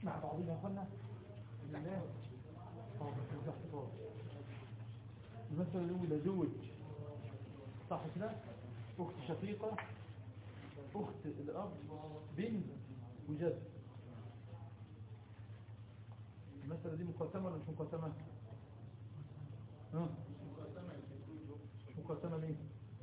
مع بعضنا يا اخوانا بالله اه بس احتفاظ المسألة الأولى زوج صح كده أخت شقيقة أخت الأب بنت وجد المسألة دي مقسمة ولا مش مقسمة؟ ها؟ مش مقسمة ليه؟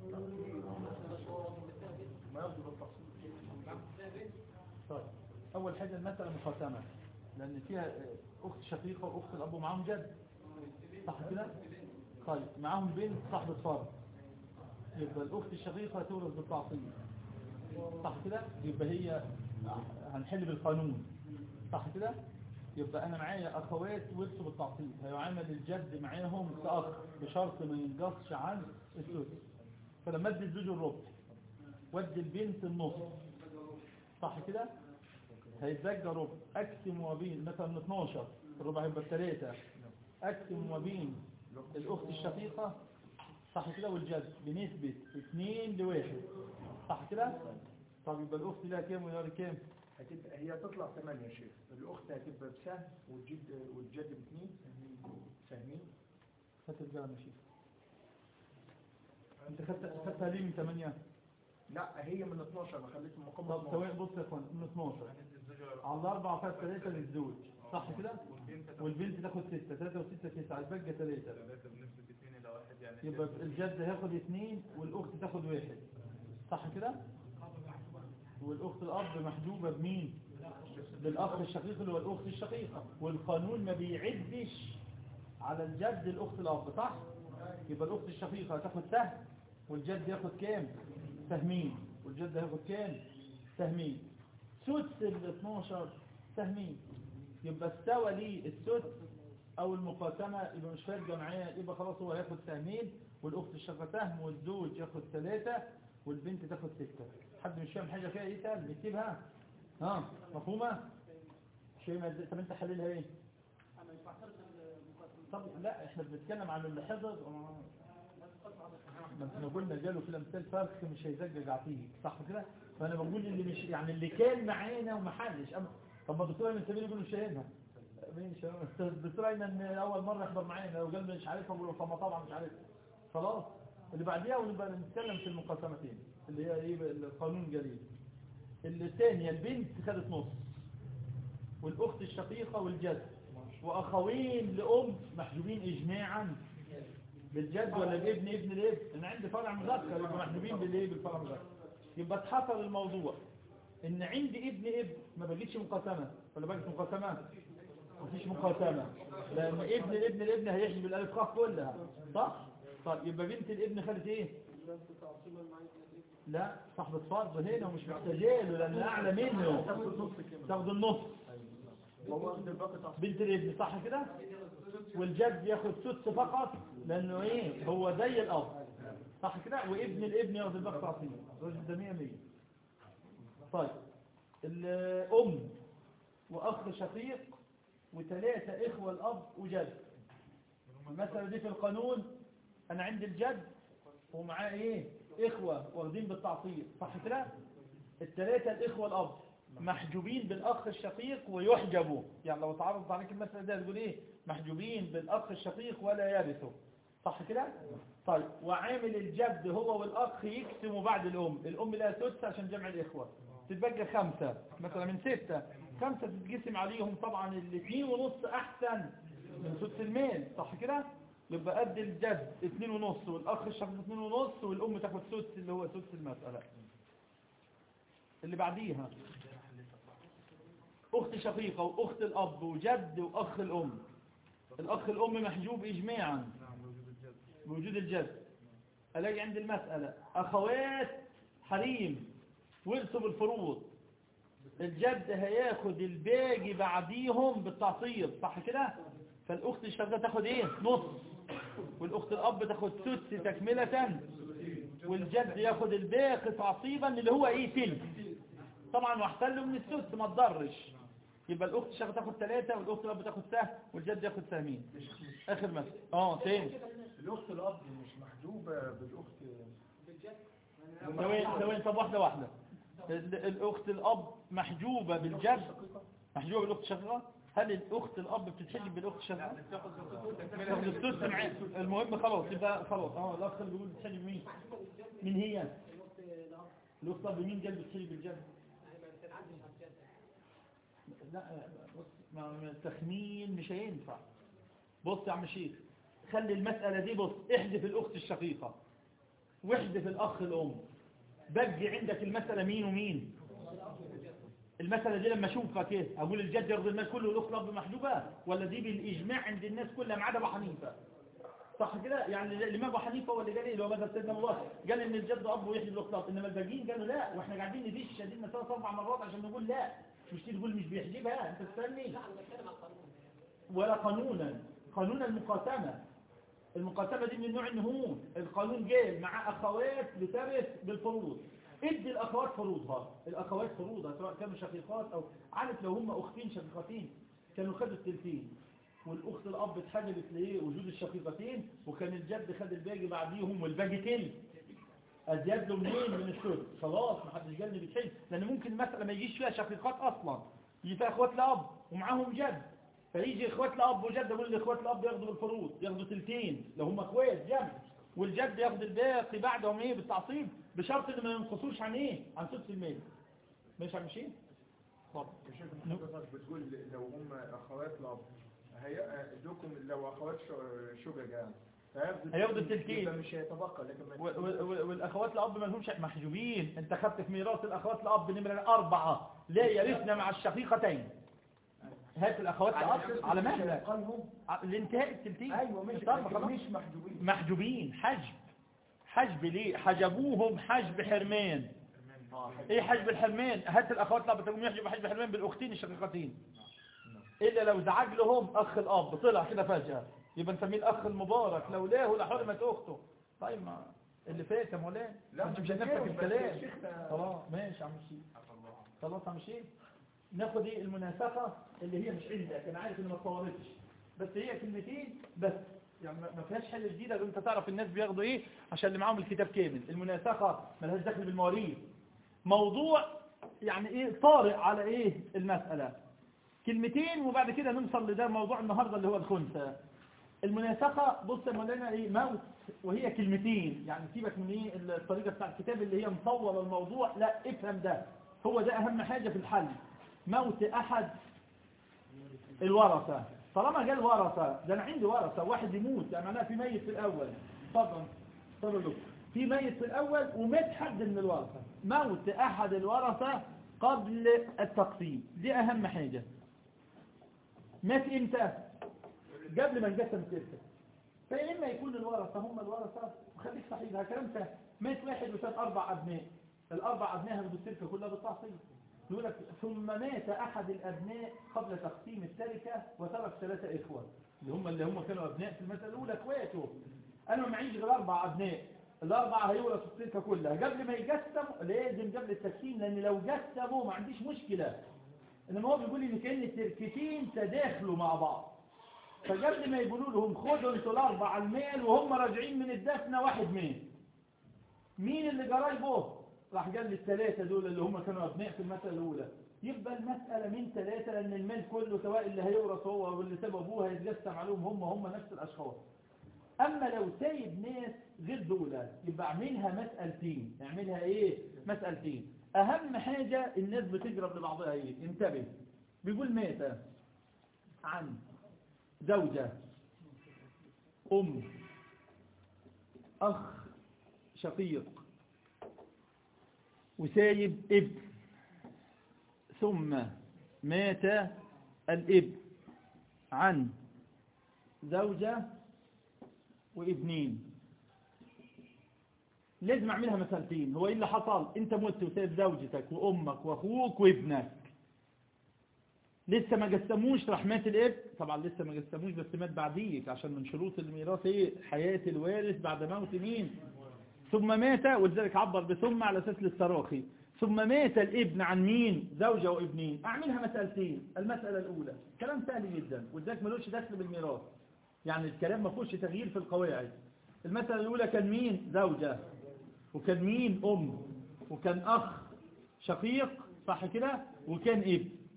ما ياخدوا بالتفصيل طيب أول حاجة المسألة مقسمة لأن فيها آه، أخت شقيقة وأخت الأب ومعاهم جد صح كده؟ طيب معاهم بنت صاحبة فرد يبقى الأخت الشقيقة تورث بالتعصيب صح كده؟ يبقى هي هنحل بالقانون صح كده؟ يبقى أنا معايا أخوات ورثوا بالتعصيب هيعامل الجد معاهم كأخ بشرط ما ينقصش عن الثلث فلما ادي الزوج الربع وادي البنت النص صح كده؟ هيتبقى ربع أقسم ما بين مثلا 12 الربع هيبقى 3 أقسم ما بين الأخت الشقيقة صح كده والجد بنسبة 2 لواحد صح كده؟ طب يبقى الأخت لها كام ويا كام؟ هتبقى هي تطلع 8 يا شيخ الأخت هتبقى بسهم والجد والجد باثنين سهمين خدت بقى ماشي انت خدت خدتها ليه من 8 لا هي من 12 ما خليت المقام طب ثواني بص يا اخوان من 12 على الاربعه فات 3 للزوج صح كده والبنت تاخد 6 3 و6 9 يبقى 3 ثلاثة بنسبة اثنين إلى واحد يعني يبقى الجد هياخد 2 والاخت تاخد 1 صح كده والاخت الاب محجوبه بمين بالاخ الشقيق اللي هو الاخت الشقيقه والقانون ما بيعدش على الجد الاخت الاب صح يبقى الاخت الشقيقه هتاخد سهم والجد ياخد كام سهمين والجد هياخد كام سهمين سدس ال 12 سهمين يبقى استوى لي السدس او المقاسمه يبقى مش فارقه معايا يبقى خلاص هو هياخد سهمين والاخت الشقيقه سهم والزوج ياخد ثلاثه والبنت تاخد سته حد مش فاهم حاجه فيها ايه سهل نكتبها ها مفهومه شيء ما طب انت حللها ايه طب لا احنا بنتكلم عن اللي حضر ما احنا قلنا جاله في الامثال فرخ مش هيزجج عطيه صح كده فانا بقول اللي مش يعني اللي كان معانا وما حلش أما طب ما الدكتور ايمن سمير يقول له شاهدها مين شاهدها الدكتور ايمن اول مره يحضر معانا وقال مش عارفها بقول له طب ما طبعا مش عارفها خلاص اللي بعديها ونبقى نتكلم في المقاسمتين اللي هي ايه القانون جليل الثانيه البنت خدت نص والاخت الشقيقه والجد واخوين لام محجوبين اجماعا بالجد ولا الابن ابن الابن انا عندي فرع مذكر يبقى محجوبين بالايه بالفرع المذكر يبقى اتحصل الموضوع ان عندي ابن ابن ما بقتش مقاسمه ولا بقت مقاسمه مفيش مقاسمه لان ابن الابن الابن هيحجب الالف خاف كلها صح طيب يبقى بنت الابن خدت ايه لا صاحبة فرض هنا ومش محتاجه له لان اعلى منه تاخد النص هو واخد الباقي تعصيب بنت الابن صح كده والجد ياخد سدس فقط لانه ايه هو زي الاب صح كده وابن الابن ياخد الباقي تعصيب الراجل ده 100 100 طيب الام واخ شقيق وثلاثه اخوه الاب وجد المساله دي في القانون انا عندي الجد ومعاه ايه اخوه واخدين بالتعصيب صح كده الثلاثه الاخوه الاب محجوبين بالاخ الشقيق ويحجبوا يعني لو تعرضت عليك المسألة دي هتقول ايه محجوبين بالاخ الشقيق ولا يرثوا صح كده طيب وعامل الجد هو والاخ يقسموا بعد الام الام لها سدس عشان جمع الاخوة تتبقى خمسة مثلا من ستة خمسة تتقسم عليهم طبعا الاثنين ونص احسن من سدس الميل صح كده يبقى قد الجد اتنين ونص والاخ الشقيق اتنين ونص والام تاخد سدس اللي هو سدس المسألة اللي بعديها أخت شقيقة وأخت الأب وجد وأخ الأم الأخ الأم محجوب إجماعا نعم وجود الجد بوجود الجد ألاقي عند المسألة أخوات حريم ورثوا بالفروض الجد هياخد الباقي بعديهم بالتعصيب صح كده فالأخت الشقيقة تاخد إيه نص والأخت الأب تاخد سدس تكملة والجد ياخد الباقي تعصيبا اللي هو إيه تلك طبعا واحتله من السدس ما تضرش يبقى الاخت الشيخه تاخد ثلاثة والاخت الاب تاخد سهم والجد ياخد سهمين اخر مثل اه تاني الاخت الاب مش محجوبه بالاخت ثواني ثواني طب واحده واحده ال- الاخت الاب محجوبه بالجد محجوبة بالأخت الشقيقة هل الأخت الأب بتتحجب بالأخت الشقيقة تاخد السدس معاه المهم خلاص يبقى خلاص اه الأخ اللي بيقول بتتحجب مين مين هي الأخت الأب مين قال بتتحجب بالجد لا بص ما ما التخمين مش هينفع بص يا عم شيخ خلي المسألة دي بص احذف الأخت الشقيقة واحذف الأخ الأم بقي عندك المسألة مين ومين المسألة دي لما اشوفها كده اقول الجد يرضي المال كله والاخت الاب محجوبة ولا دي بالاجماع عند الناس كلها ما عدا ابو حنيفه صح كده يعني الامام ابو حنيفه هو اللي قال ايه اللي هو مذهب سيدنا الله قال ان الجد اب ويحيي الاخت الاب انما الباقيين قالوا لا واحنا قاعدين نديش شديدنا ثلاث اربع مرات عشان نقول لا مش تيجي تقول مش بيحجبها انت تستني ولا قانونا قانون المقاسمه المقاسمه دي من النوع ان هو القانون جاي مع اخوات بترث بالفروض ادي الاخوات فروضها الاخوات فروضها سواء كانوا شقيقات او عارف لو هم اختين شقيقتين كانوا خدوا التلتين والاخت الاب اتحجبت لايه وجود الشقيقتين وكان الجد خد الباقي بعديهم والباقي تلت ازياد له منين من الشرب خلاص ما حدش قال لي بتحل لان ممكن المساله ما يجيش فيها شقيقات اصلا يجي فيها اخوات لاب ومعاهم جد فيجي اخوات لاب وجد يقول لاخوات الاب ياخدوا بالفروض ياخدوا تلتين لو هم اخوات جمع والجد ياخد الباقي بعدهم ايه بالتعصيب بشرط ان ما ينقصوش عن ايه عن سدس المال ماشي عم شيء طب شوف حضرتك بتقول لو هم اخوات لاب هي دوكم لو اخوات شو- شجج يعني فهياخدوا هياخدوا التلتين. يبقى مش هيتبقى لكن ما و- و- و- والاخوات الاب ما لهمش محجوبين انت خدت في ميراث الاخوات الاب نمره اربعه لا يرثن مع الشقيقتين هات الاخوات الاب على مهلك قالهم ع- لانتهاء التلتين ايوه مش طب خلاص. مش محجوبين محجوبين حجب حجب ليه حجبوهم حجب حرمان ايه حجب الحرمان هات الاخوات الاب تقوم يحجب حجب حرمان بالاختين الشقيقتين الا لو زعج لهم اخ الاب طلع كده فجأة يبقى نسميه الاخ المبارك لولاه لحرمة اخته طيب ما اللي فات يا مولانا لا، انت مش مش هنفك بس الكلام الشيخ ده- خلاص ماشي يا عم الشيخ خلاص يا عم الشيخ ناخد ايه المناسخة اللي هي مش عندك انا عارف ان ما اتطورتش بس هي كلمتين بس يعني ما ما فيهاش حاجه جديده غير انت تعرف الناس بياخدوا ايه عشان اللي معاهم الكتاب كامل المناسخه ملهاش دخل بالمواريث موضوع يعني ايه طارئ على ايه المساله كلمتين وبعد كده نوصل لده موضوع النهارده اللي هو الخنثى المناسخه بص يا مولانا ايه موت وهي كلمتين يعني سيبك من ايه الطريقه بتاع الكتاب اللي هي مطوله الموضوع لا افهم ده هو ده اهم حاجه في الحل موت احد الورثة طالما جاء الورثة ده أنا عندي ورثة واحد يموت يعني معناها في ميت في الأول اتفضل اتفضل دكتور. في ميت في الأول ومات حد من الورثة موت أحد الورثة قبل التقسيم دي أهم حاجة مات إمتى قبل ما نقسم التركة فيا إما يكون الورثة هم الورثة وخليك صحيح ده كلام سهل مات واحد وساب أربع أبناء الأربع أبناء هياخدوا التركة كلها بالتعصيب يقول لك ثم مات أحد الأبناء قبل تقسيم التركة وترك ثلاثة إخوة اللي هم اللي هم كانوا أبناء في المسألة الأولى إخواته أنا ما معيش غير أربع أبناء الأربعة هيورثوا التركة كلها قبل ما يقسموا لازم قبل التقسيم لأن لو قسموا ما عنديش مشكلة إنما هو بيقول لي إن كأن التركتين تداخلوا مع بعض فقبل ما يقولوا لهم خدوا انتوا الأربعة المال وهم راجعين من الدفنة واحد مات مين اللي قرايبه راح قال لي الثلاثة دول اللي هم كانوا أبناء في المسألة الأولى يبقى المسألة من ثلاثة لأن المال كله سواء اللي هيورث هو واللي ساب أبوه هيتقسم عليهم هم هم نفس الأشخاص أما لو سايب ناس غير دولة يبقى اعملها مسألتين اعملها إيه مسألتين أهم حاجة الناس بتجرب لبعضها إيه انتبه بيقول مات عن زوجة أم أخ شقيق وسايب ابن ثم مات الابن عن زوجة وابنين لازم اعملها مسألتين هو ايه اللي حصل انت مت وسايب زوجتك وامك واخوك وابنك لسه ما قسموش راح مات الابن طبعا لسه ما قسموش بس مات بعديك عشان من شروط الميراث ايه حياة الوارث بعد موت مين ثم مات ولذلك عبر بثم على اساس للتراخي ثم مات الابن عن مين زوجة وابنين اعملها مسألتين المسألة الاولى كلام سهل جدا ولذلك ملوش دخل بالميراث يعني الكلام ما فيهوش تغيير في القواعد المسألة الاولى كان مين زوجة وكان مين ام وكان اخ شقيق صح كده وكان ابن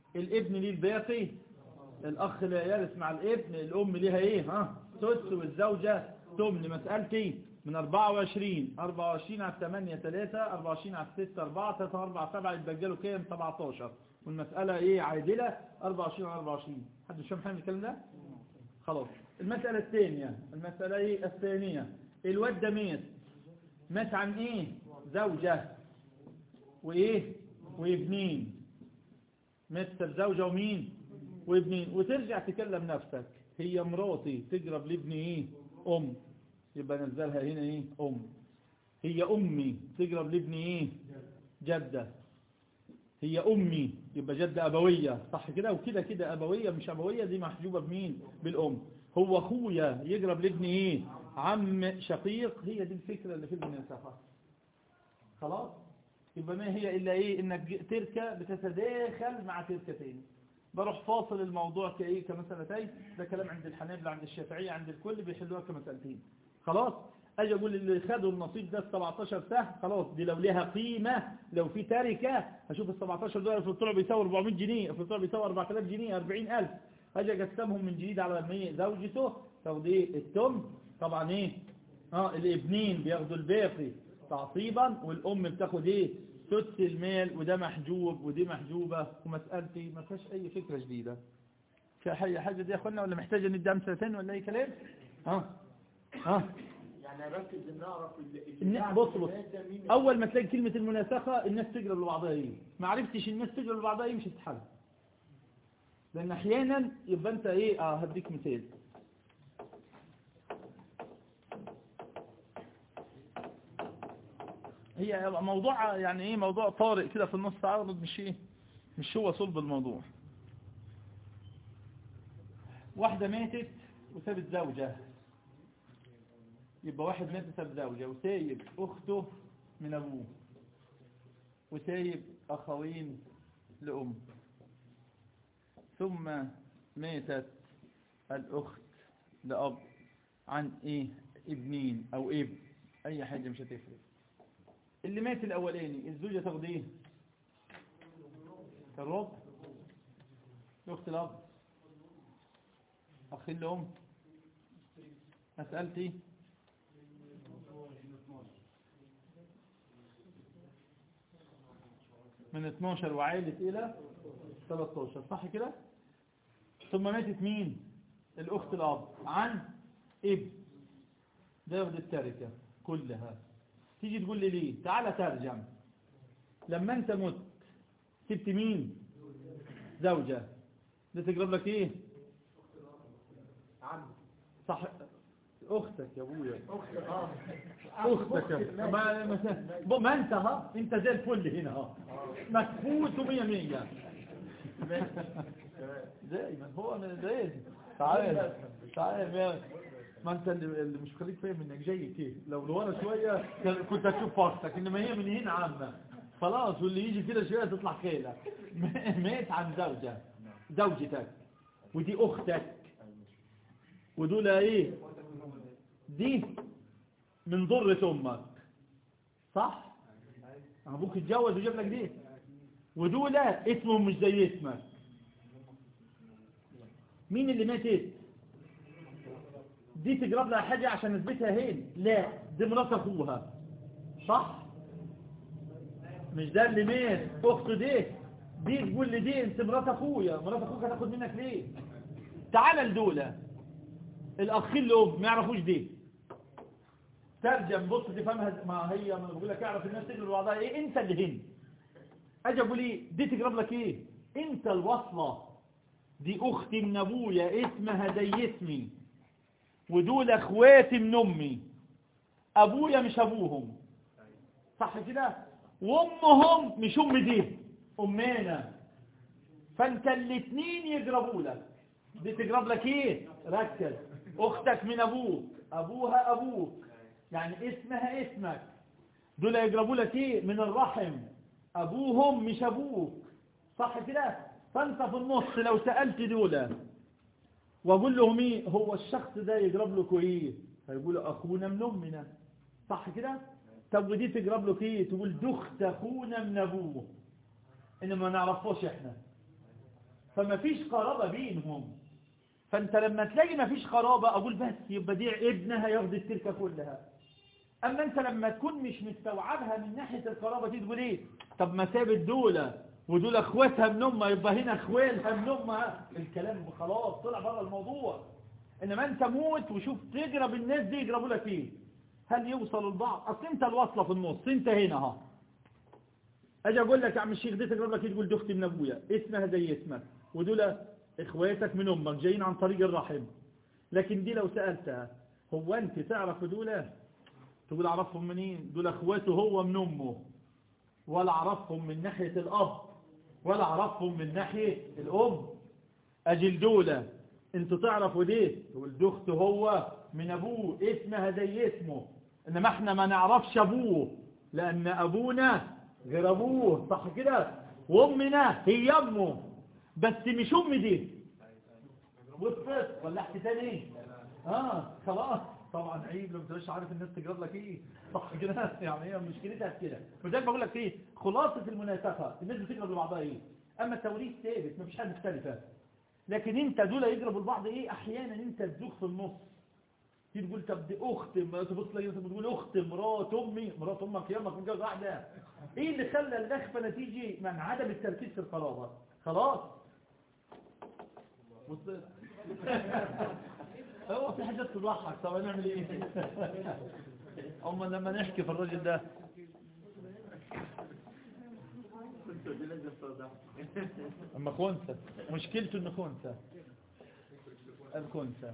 الابن ليه الباقي الاخ لا يرث مع الابن الام ليها ايه ها سدس والزوجة تمن مسألتي من 24 24 على 8 3 24 على 6 4 3 4 7 يتبقى له كام 17 والمسألة ايه عادلة 24 على 24 حد مش فاهم حاجه من الكلام ده خلاص المسألة الثانية المسألة ايه الثانية الواد ده مات مات عن ايه زوجة وايه وابنين مات زوجة ومين وابنين وترجع تكلم نفسك هي مراتي تجرب لابني ايه ام يبقى نزلها هنا ايه ام هي امي تجرب لابني ايه جدة هي امي يبقى جدة ابوية صح كده وكده كده ابوية مش ابوية دي محجوبة بمين بالام هو اخويا يجرب لابني ايه عم شقيق هي دي الفكرة اللي في المناسخة خلاص يبقى ما هي إلا إيه إنك تركة بتتداخل مع تركة تاني بروح فاصل الموضوع كإيه كمسألتين ده كلام عند الحنابلة عند الشافعية عند الكل بيحلوها كمسألتين خلاص أجي أقول اللي خدوا النصيب ده ال 17 سهم خلاص دي لو لها قيمة لو في تركة هشوف ال 17 دول في الطلع بيساوي 400 جنيه في الطلع بيساوي 4000 جنيه 40000 أجي أقسمهم من جديد على مية زوجته تاخد إيه التم طبعا إيه اه الابنين بياخدوا الباقي تعصيبا والام بتاخد ايه سدس المال وده محجوب ودي محجوبة ومسألتي ما فيهاش اي فكرة جديدة في حاجة حاجة دي يا اخوانا ولا محتاجة ندي امثلتين ولا اي كلام ها ها يعني اركز ان اعرف اللي اللي الن- بعد بص بص الولادة مين اول ما تلاقي كلمة المناسخة الناس تجري لبعضها ايه ما عرفتش الناس تجري لبعضها ايه مش هتتحل لان احيانا يبقى انت ايه اه هديك مثال هي موضوع يعني ايه موضوع طارئ كده في النص عرض مش ايه مش هو صلب الموضوع واحدة ماتت وسابت زوجة يبقى واحد مات وساب زوجة وسايب اخته من ابوه وسايب اخوين لام ثم ماتت الاخت لاب عن ايه ابنين او ابن اي حاجة مش هتفرق اللي مات الاولاني الزوجة تاخد ايه الربع اخت الاب اخين لام مسألتي من 12 وعائلة إلى 13 صح كده ثم ماتت مين الأخت الأب عن ابن ده ياخد التركة كلها تيجي تقول لي ليه تعالى ترجم لما انت مت سبت مين زوجة ده تقرب لك ايه عم صح اختك يا ابويا اخت اه اختك يا ما, ما, ما انت ها انت زي الفل هنا ها مكفوت ومية مية دايما هو انا لازم تعال تعال يا- ما انت اللي اللي مش خليك فاهم انك جاي كده لو لورا شوية كان- كنت هتشوف فرصتك انما هي من هنا عامة خلاص واللي يجي كده شوية تطلع خيلة مات عن زوجة زوجتك ودي اختك ودول ايه دي من ضرة امك صح ابوك اتجوز وجاب لك دي ودول اسمهم مش زي اسمك مين اللي ماتت دي تجرب لها حاجة عشان نثبتها هين لا دي مرات اخوها صح مش ده اللي مات اخته دي دي تقول لي دي انت مرات اخويا مرات اخوك هتاخد منك ليه تعال لدولة الاخين الام ما يعرفوش دي ترجم بص تفهمها ما هي ما بقول لك اعرف الناس تجري بعضها ايه انت اللي هنا اجي اقول ايه دي تجرب لك ايه انت الوصله دي اختي من ابويا اسمها زي اسمي ودول اخواتي من امي ابويا مش ابوهم صح كده وامهم مش ام دي امنا فانت الاتنين يجربوا لك دي تجرب لك ايه ركز اختك من ابوك ابوها ابوك يعني اسمها اسمك دول يجربوا لك ايه من الرحم ابوهم مش ابوك صح كده فانت في النص لو سألت دول واقول لهم ايه هو الشخص ده يجرب لكم ايه هيقولوا اخونا من امنا صح كده طب ودي تجرب لك ايه تقول دخت اخونا من ابوه انما ما نعرفوش احنا فما فيش قرابة بينهم فانت لما تلاقي ما فيش قرابة اقول بس يبقى دي ابنها ياخد التركة كلها اما انت لما تكون مش مستوعبها من ناحية القرابة دي تقول ايه طب ما سابت دولة ودول اخواتها من امها يبقى هنا اخوالها من امها الكلام خلاص طلع بره الموضوع انما انت موت وشوف تجرب الناس دي يجربوا لك ايه هل يوصلوا لبعض اصل انت الوصله في النص انت هنا اهو اجي اقول لك يا عم الشيخ دي تجرب لك إيه؟ تقول دي اختي من ابويا اسمها زي اسمك ودول اخواتك من امك جايين عن طريق الرحم لكن دي لو سالتها هو انت تعرف دول تقول اعرفهم منين دول اخواته هو من امه ولا اعرفهم من ناحيه الاب ولا اعرفهم من ناحيه الام اجل دول انتوا تعرفوا ليه تقول دي اخته هو من ابوه اسمها زي اسمه انما احنا ما نعرفش ابوه لان ابونا غير ابوه صح كده وامنا هي امه بس مش ام دي وصلت ولا احكي تاني اه خلاص طبعا عيب لو مش عارف الناس تجرب لك ايه صح كده يعني هي مشكلتها في كده فزي ما بقول لك ايه خلاصه المناسخه الناس بتجرب لبعضها ايه اما التوريث ثابت مفيش حاجه مختلفه لكن انت دول يضربوا لبعض ايه احيانا انت تزوج في النص تيجي تقول طب دي اخت ما تبص لي انت بتقول اخت مرات امي مرات امك يامك متجوز واحده ايه اللي خلى اللخفه نتيجه من عدم التركيز في القرابه خلاص وصلت هو في حاجات تضحك طب هنعمل ايه اما لما نحكي في الراجل ده اما خنثى مشكلته انه خنثى الخنثى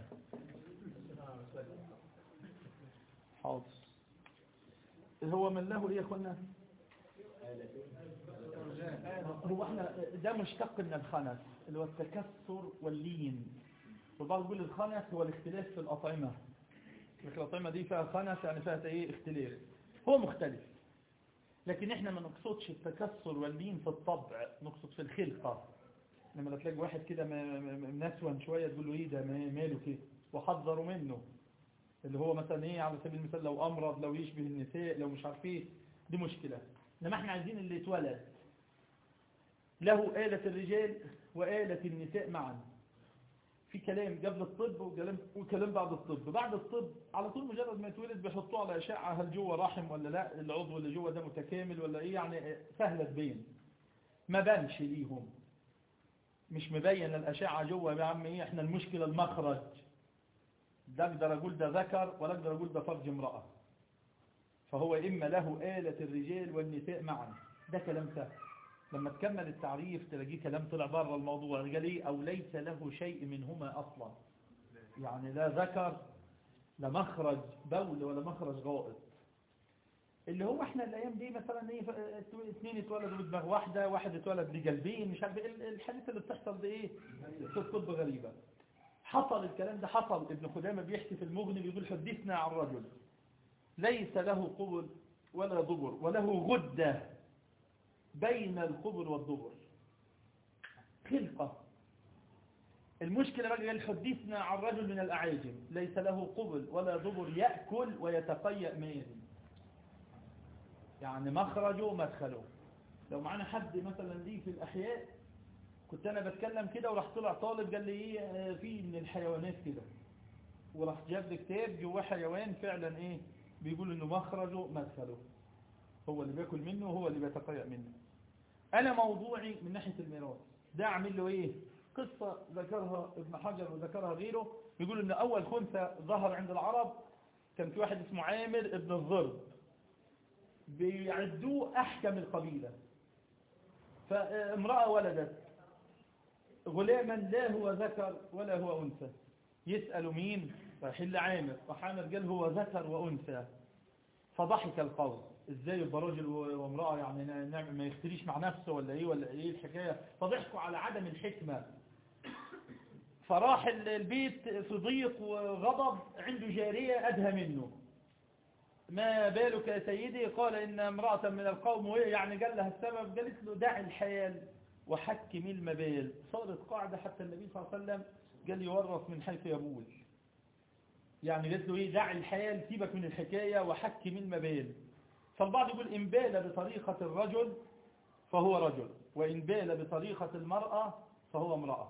حاضر هو من له ايه يا اخوانا هو احنا ده مشتق من الخنث اللي هو التكسر واللين والبعض يقول الخنث هو الاختلاف في الأطعمة لكن الأطعمة دي فيها خنث يعني فيها ايه اختلاف هو مختلف لكن احنا ما نقصدش التكسر واللين في الطبع نقصد في الخلقة لما تلاقي واحد كده منسون شوية تقول له ايه ده ماله كده وحذروا منه اللي هو مثلا ايه على سبيل المثال لو امرض لو يشبه النساء لو مش عارف ايه دي مشكلة انما احنا عايزين اللي اتولد له آلة الرجال وآلة النساء معا في كلام قبل الطب وكلام, وكلام بعد الطب بعد الطب على طول مجرد ما يتولد بيحطوه على أشعة هل جوه رحم ولا لا العضو اللي جوه ده متكامل ولا ايه يعني سهلة تبين ما بانش ليهم مش مبين الأشعة جوه يا عم ايه احنا المشكلة المخرج ده اقدر اقول ده ذكر ولا اقدر اقول ده فرج امرأة فهو إما له آلة الرجال والنساء معا ده كلام سهل لما تكمل التعريف تلاقيه كلام طلع بره الموضوع قال ايه او ليس له شيء منهما اصلا يعني لا ذكر لا مخرج بول ولا مخرج غائط اللي هو احنا الايام دي مثلا ايه اثنين اتولدوا بدماغ واحده واحد اتولد بقلبين مش عارف الحديث اللي بتحصل ده ايه في الطب غريبه حصل الكلام ده حصل ابن خدامه بيحكي في المغني بيقول حدثنا عن رجل ليس له قبل ولا ضبر وله غده بين القبر والدبر خلقة المشكلة بقى قال حدثنا عن رجل من الأعاجم ليس له قبل ولا دبر يأكل ويتقيأ ميل يعني مخرجه مدخله لو معنا حد مثلا ليه في الأحياء كنت أنا بتكلم كده وراح طلع طالب قال لي إيه في من الحيوانات كده وراح جاب لي كتاب جواه حيوان فعلا إيه بيقول إنه مخرجه مدخله هو اللي بياكل منه وهو اللي بيتقيأ منه أنا موضوعي من ناحية الميراث ده أعمل له إيه قصة ذكرها ابن حجر وذكرها غيره يقول إن أول خنثى ظهر عند العرب كان في واحد اسمه عامر ابن الضرب بيعدوه أحكم القبيلة فامرأة ولدت غلاما لا هو ذكر ولا هو أنثى يسأل مين فحل عامر فحامر قال هو ذكر وأنثى فضحك القوم ازاي يبقى راجل وامرأة يعني نعمل ما يختليش مع نفسه ولا ايه ولا ايه الحكاية فضحكوا على عدم الحكمة فراح البيت في ضيق وغضب عنده جارية أدهى منه ما بالك يا سيدي قال إن امرأة من القوم وهي يعني قال لها السبب قالت له دع الحيال وحكم المبال صارت قاعدة حتى النبي صلى الله عليه وسلم قال يورث من حيث يبول يعني قالت له ايه دع الحيال سيبك من الحكاية وحكم المبال فالبعض يقول إن بال بطريقة الرجل فهو رجل وإن بال بطريقة المرأة فهو امرأة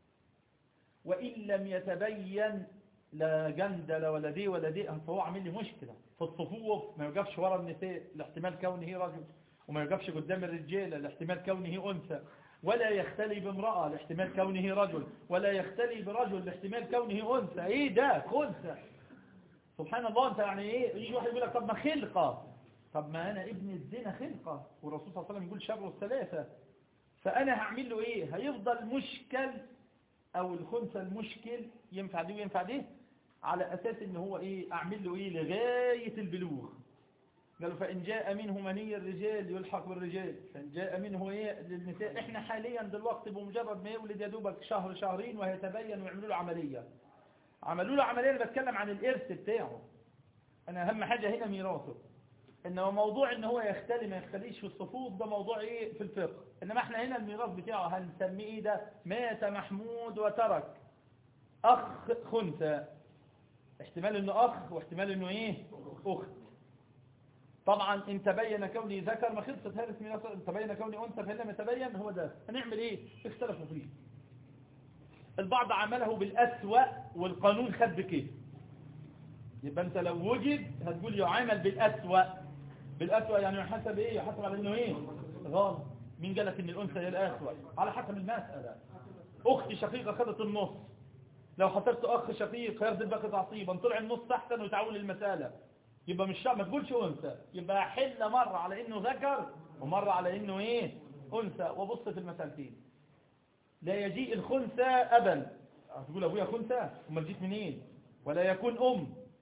وإن لم يتبين لا جندل ولا دي ولا دي فهو عامل لي مشكلة في الصفوف ما يوقفش ورا النساء لاحتمال كونه رجل وما يوقفش قدام الرجال لاحتمال كونه أنثى ولا يختلي بامرأة لاحتمال كونه رجل ولا يختلي برجل لاحتمال كونه أنثى ايه ده خنثى سبحان الله انت يعني ايه يجي واحد يقول لك طب ما خلقة طب ما انا ابن الزنا خلقة والرسول صلى الله عليه وسلم يقول شر الثلاثة فانا هعمل له ايه هيفضل مشكل او الخنثى المشكل ينفع دي وينفع دي على اساس ان هو ايه اعمل له ايه لغاية البلوغ قالوا فإن جاء منه مني الرجال يلحق بالرجال فإن جاء منه إيه للنساء إحنا حاليا دلوقتي بمجرد ما يولد يا دوبك شهر شهرين وهيتبين ويعملوا له عملية عملوا له عملية أنا بتكلم عن الإرث بتاعه أنا أهم حاجة هنا ميراثه إنما موضوع إن هو يختلي ما يختليش في الصفوف ده موضوع إيه في الفقه إنما إحنا هنا الميراث بتاعه هنسميه إيه ده مات محمود وترك أخ خنثى احتمال إنه أخ واحتمال إنه إيه أخت طبعا ان تبين كوني ذكر ما خلصت هذا ميراث ان تبين كوني انثى فإن لم يتبين هو ده هنعمل ايه اختلفوا فيه البعض عمله بالأسوأ والقانون خد بكيف يبقى انت لو وجد هتقول يعامل بالأسوأ بالأسوأ يعني يحسب ايه يحسب على انه ايه غلط مين قال لك ان الانثى هي الأسوأ على حسب المسألة اختي شقيقة خدت النص لو حصلت اخ شقيق هيرد الباقي تعصيبا طلع النص احسن وتعول المسألة يبقى مش شرط ما تقولش انثى يبقى حل مرة على انه ذكر ومرة على انه ايه انثى وبص في المسألتين لا يجيء الخنثى ابا هتقول ابويا خنثى امال جيت منين ولا يكون ام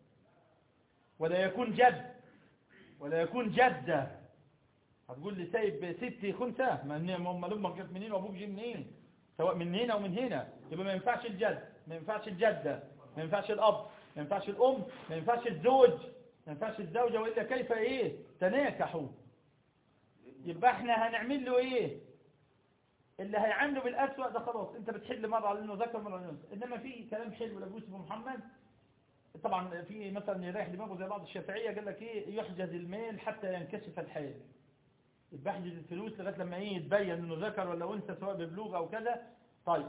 ولا يكون جد ولا يكون جدة هتقول لي سايب ستي خنثى ما امال امك جت منين وابوك جه منين سواء من هنا ومن هنا يبقى ما ينفعش الجد ما ينفعش الجدة ما ينفعش الاب ما ينفعش الام ما ينفعش الزوج ما ينفعش الزوجة وإلا كيف إيه تناكحوا يبقى احنا هنعمل له إيه اللي هيعمله بالأسوأ ده خلاص انت بتحل مرة على انه ذكر مرة على انه انما في كلام حلو لابوسف محمد طبعا في مثلا يريح دماغه زي بعض الشافعية قال لك ايه يحجز المال حتى ينكشف الحال يبقى احجز الفلوس لغاية لما ايه يتبين انه ذكر ولا انثى سواء ببلوغ او كذا طيب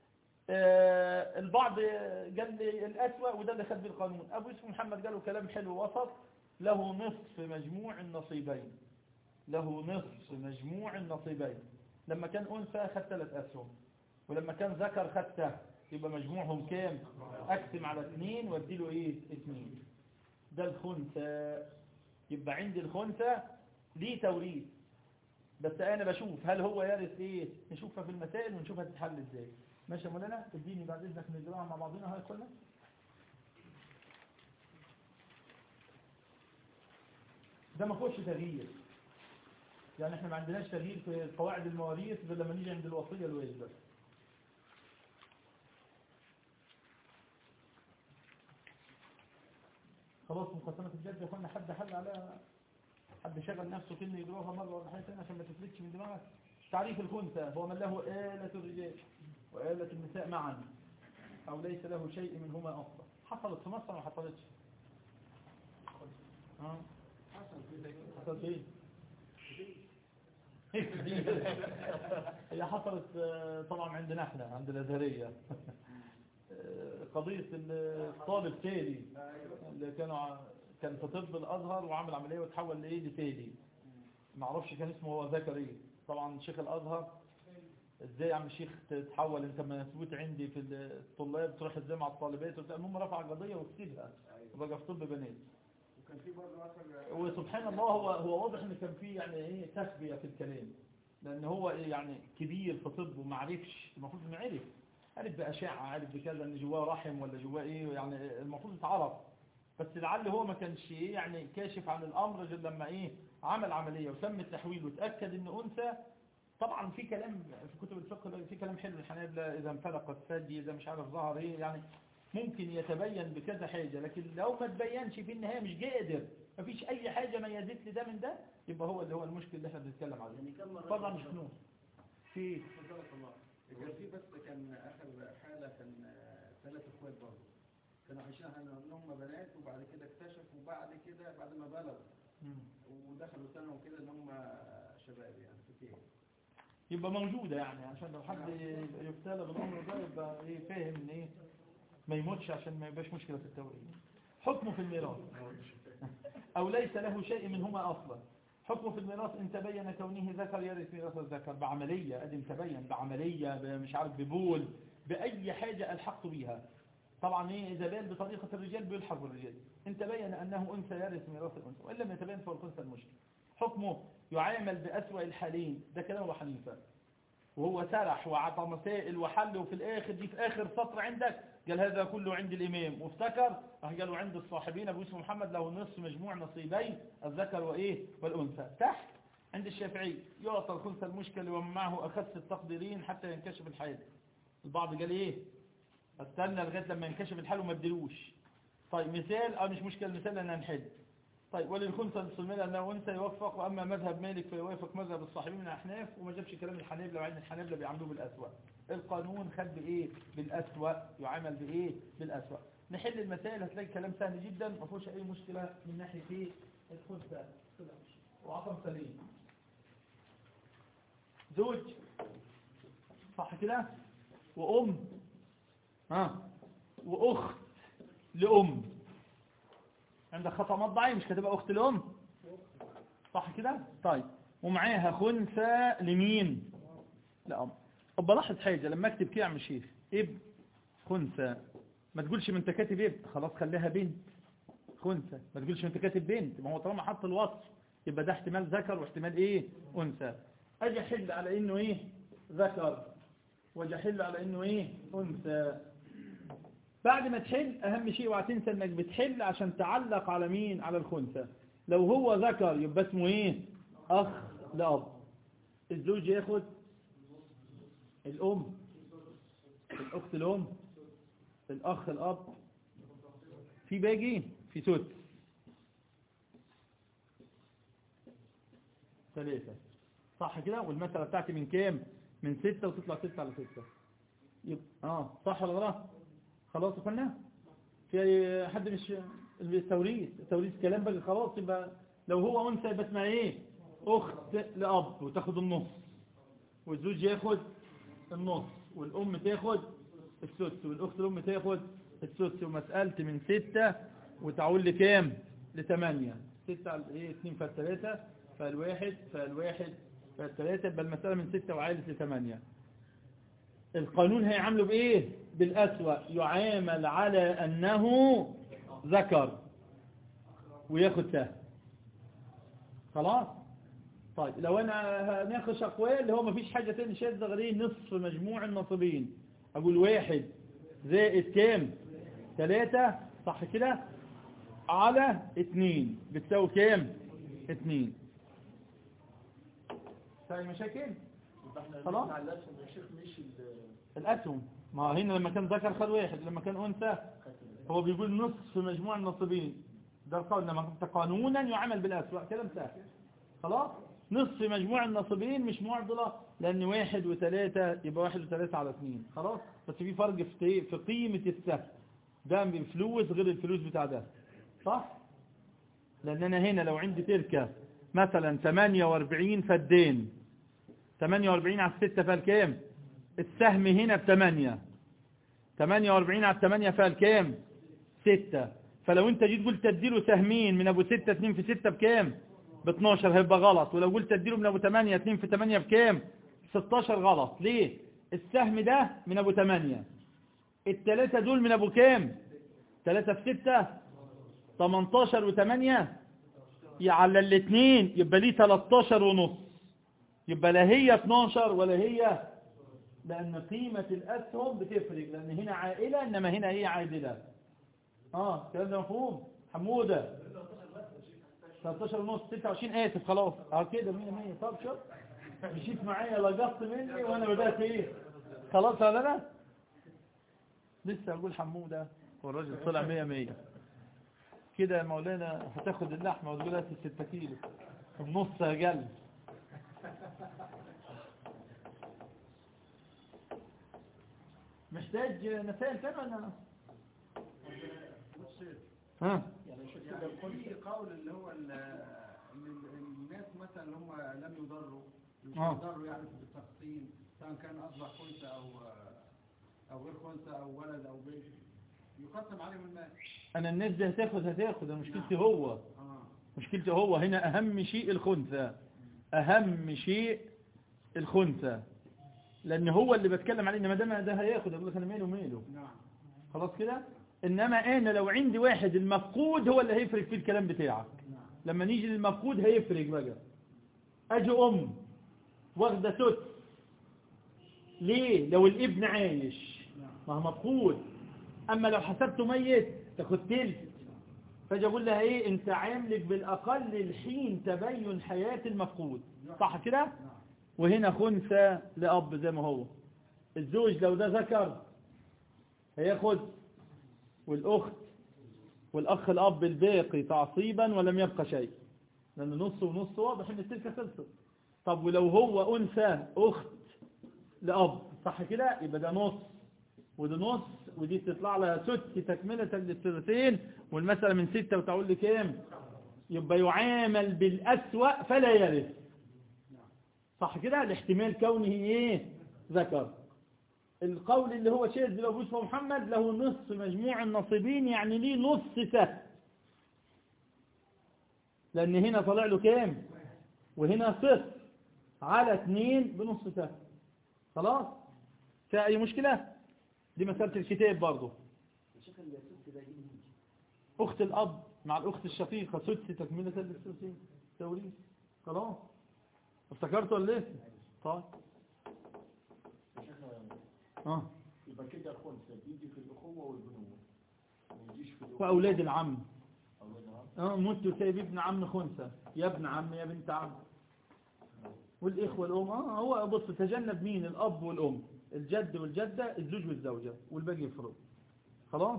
آه البعض قال لي الأسوأ وده اللي خد بالقانون أبو يوسف محمد قالوا كلام حلو وسط له نصف مجموع النصيبين له نصف مجموع النصيبين لما كان أنثى خد ثلاث أسهم ولما كان ذكر خد سهم يبقى مجموعهم كام أقسم على اثنين وادي له إيه اثنين ده الخنثى يبقى عندي الخنثى ليه توريث بس أنا بشوف هل هو يرث إيه نشوفها في المسائل ونشوفها تتحل إزاي ماشي يا مولانا اديني بعد اذنك نجراها مع بعضنا هاي كلها ده ما فيهوش تغيير يعني احنا ما عندناش تغيير في قواعد المواريث غير لما نيجي عند الوصيه الواجبه خلاص مقسمه الجد يا اخوانا حد حل على حد شغل نفسه كلمه يجراها مره ولا حاجه ثانيه عشان ما تفلتش من دماغك تعريف الخنثى هو من له آلة الرجال وآلة النساء معا أو ليس له شيء منهما أصلا حصلت في مصر ما حصلتش ها حصلت ايه هي حصلت طبعا عندنا احنا عند الازهريه قضيه الطالب تالي اللي كانوا كان في طب الازهر وعمل عمليه وتحول لايه لتالي ما اعرفش كان اسمه هو ذكر ايه طبعا شيخ الازهر ازاي يا عم الشيخ تتحول انت مثبوت عندي في الطلاب تروح ازاي مع الطالبات المهم رفع قضيه وكسبها وبقى في طب بنات وكان في برضه اخر وسبحان الله هو هو واضح ان كان في يعني ايه تسبيه في الكلام لان هو ايه يعني كبير في طب وما عرفش المفروض انه عرف عرف باشعه عرف بكذا ان جواه رحم ولا جواه ايه يعني المفروض يتعرف بس لعل هو ما كانش ايه يعني كاشف عن الامر غير لما ايه عمل عمليه وتم التحويل وتاكد ان انثى طبعا في كلام في كتب الفقه في كلام حلو الحنابلة إذا انفلق الثدي إذا مش عارف ظهر إيه يعني ممكن يتبين بكذا حاجة لكن لو ما تبينش في النهاية مش قادر ما فيش أي حاجة ميزت لي ده من ده يبقى هو اللي هو المشكل اللي احنا بنتكلم عليه يعني كم مرة طبعا مش فنون في تبارك الله كان في بس كان آخر حالة كان آه، ثلاث اخوات برضه كانوا عايشين على ان هم بنات وبعد كده اكتشفوا بعد كده بعد ما بلغوا مم. ودخلوا سنة وكده ان هم شباب يعني فتية يبقى موجودة يعني عشان لو حد يبتلى بالأمر ده يبقى ايه فاهم ان ايه ما يموتش عشان ما يبقاش مشكلة في التوريد حكمه في الميراث أو ليس له شيء منهما أصلا حكمه في الميراث إن تبين كونه ذكر يرث ميراث الذكر بعملية أدي تبين بعملية مش عارف ببول بأي حاجة ألحقت بيها طبعا إيه إذا بان بطريقة الرجال بيلحق بالرجال إن تبين أنه أنثى يرث ميراث الأنثى وإن لم يتبين فهو الأنثى المشكل حكمه يعامل بأسوأ الحالين ده كلام أبو حنيفة وهو سرح وعطى مسائل وحل وفي الآخر دي في آخر سطر عندك قال هذا كله عند الإمام وافتكر راح قالوا عند الصاحبين أبو يوسف محمد له نصف مجموع نصيبين الذكر وإيه والأنثى تحت عند الشافعي يعطى الخنثى المشكل ومن معه أخذت التقديرين حتى ينكشف الحال البعض قال إيه استنى لغاية لما ينكشف الحال وما ادلوش طيب مثال اه مش مشكلة مثال أن نحل طيب وللخنثى السلمية أنه أنثى يوفق وأما مذهب مالك فيوافق مذهب الصاحبين من الأحناف وما جابش كلام الحنابلة وعين الحنابلة بيعملوه بالأسوأ القانون خد بإيه بالأسوأ يعامل بإيه بالأسوأ نحل المسائل هتلاقي كلام سهل جدا ما فيهوش أي مشكلة من ناحية إيه الخنثى وعطم سليم زوج صح كده وأم ها وأخت لأم عندك خطأ مطبعي مش كاتبها أخت الأم صح كده طيب ومعاها خنثى لمين لأم طب بلاحظ حاجة لما اكتب كده يا عم شيخ ابن خنثى ما تقولش من انت كاتب ابن خلاص خليها بنت خنثى ما تقولش من انت كاتب بنت ما هو طالما حط الوصف يبقى ده احتمال ذكر واحتمال ايه انثى اجي احل على انه ايه ذكر واجي احل على انه ايه انثى بعد ما تحل اهم شيء وهتنسى انك بتحل عشان تعلق على مين على الخنثى لو هو ذكر يبقى اسمه ايه اخ لاب الزوج ياخد الام الاخت الام الاخ الاب في باقي في سدس ثلاثة صح كده والمسألة بتاعتي من كام من ستة وتطلع ستة على ستة يبقى اه صح ولا غلط خلاص قلنا في حد مش التوريث التوريث كلام بقى خلاص يبقى لو هو انثى يبقى اسمها ايه اخت لاب وتاخد النص والزوج ياخد النص والام تاخد السدس والاخت الام تاخد السدس ومسألة من ستة وتعول لكام لثمانية ستة على ايه اتنين فالثلاثة فالواحد فالواحد فالثلاثة يبقى المسألة من ستة وعائلة لثمانية القانون هيعامله بايه بالأسوأ يعامل على أنه ذكر وياخد سهم خلاص طيب لو انا هناقش اقوال اللي هو مفيش حاجة تاني شاذة غير نصف مجموع النصبين اقول واحد زائد كام ثلاثة صح كده على اتنين بتساوي كام اتنين ساوي مشاكل خلاص الاسهم ما هنا لما كان ذكر خد واحد لما كان انثى هو بيقول نصف مجموع النصبين ده القول لما قانونا يعمل بالاسواق كلام سهل خلاص نصف مجموع النصبين مش معضلة لان واحد وثلاثة يبقى واحد وثلاثة على اثنين خلاص بس في فرق في في قيمة السهم ده بفلوس غير الفلوس بتاع ده صح لان انا هنا لو عندي تركة مثلا 48 فدين 48 على الستة فالكام السهم هنا بثمانية 48 على الثمانية فالكام ستة فلو انت جيت قلت تديله سهمين من ابو ستة اتنين في ستة بكام ب 12 هيبقى غلط ولو قلت تديله من ابو 8 2 في 8 بكام 16 غلط ليه السهم ده من ابو 8 الثلاثه دول من ابو كام 3 في 6 18 و8 على الاثنين يبقى ليه 13 ونص يبقى لا هي 12 ولا هي لان قيمة الاسهم بتفرق لان هنا عائلة انما هنا هي عادلة اه الكلام ده مفهوم حمودة 13 ونص 26 اسف خلاص اه كده 100 100 طب شوف مشيت معايا لقطت مني وانا بدات ايه خلاص ولا انا لسه اقول حموده والراجل طلع 100 100 كده يا مولانا هتاخد اللحمه وتقول هات 6 كيلو النص اقل محتاج مسائل تاني ولا ها يعني في قول اللي هو ال- ان ال- الناس مثلا اللي هم لم يضروا مش آه. يضروا يعني في التقسيم سواء كان اصبح خنثى او او غير خنثى او ولد او بنت يقسم عليهم المال انا الناس دي هتاخد هتاخد انا مشكلتي هو اه مشكلته هو هنا أهم شيء الخنثى أهم شيء الخنثى لأن هو اللي بتكلم عليه إنما ده ده هياخد أقول لك أنا ماله ماله نعم خلاص كده إنما أنا لو عندي واحد المفقود هو اللي هيفرق في الكلام بتاعك نعم لما نيجي للمفقود هيفرق بقى أجي أم واخدة ست ليه لو الابن عايش ما هو مفقود أما لو حسبته ميت تاخد تلت فاجي اقول لها ايه انت عاملك بالاقل الحين تبين حياة المفقود صح كده نعم وهنا خنثى لاب زي ما هو الزوج لو ده ذكر هياخد والاخت والاخ الاب الباقي تعصيبا ولم يبقى شيء لان نص ونص واضح ان التلك خلصت طب ولو هو انثى اخت لاب صح كده يبقى ده نص وده نص ودي تطلع لها ست تكملة للثلثين والمسألة من ستة وتعود لكام يبقى يعامل بالأسوأ فلا يرث صح كده الاحتمال كونه ايه ذكر القول اللي هو شاذ لو بوسف محمد له نصف مجموع النصيبين يعني ليه نص سهم لان هنا طلع له كام وهنا صفر على اثنين بنص سهم خلاص في اي مشكلة دي مسألة الكتاب برضه اخت الاب مع الاخت الشقيقة سدس تكملة للثلثين توريث خلاص افتكرت ولا لسه طيب اه يبقى كده الخنثى بيجي في الأخوة والبنوة ما يجيش في الأخوة واولاد العم أولاد العم. اه مت وسايب ابن عم خنثى يا ابن عم يا بنت عم والاخوه الام اه هو بص تجنب مين الاب والام الجد والجده الزوج والزوجه والباقي يفرض خلاص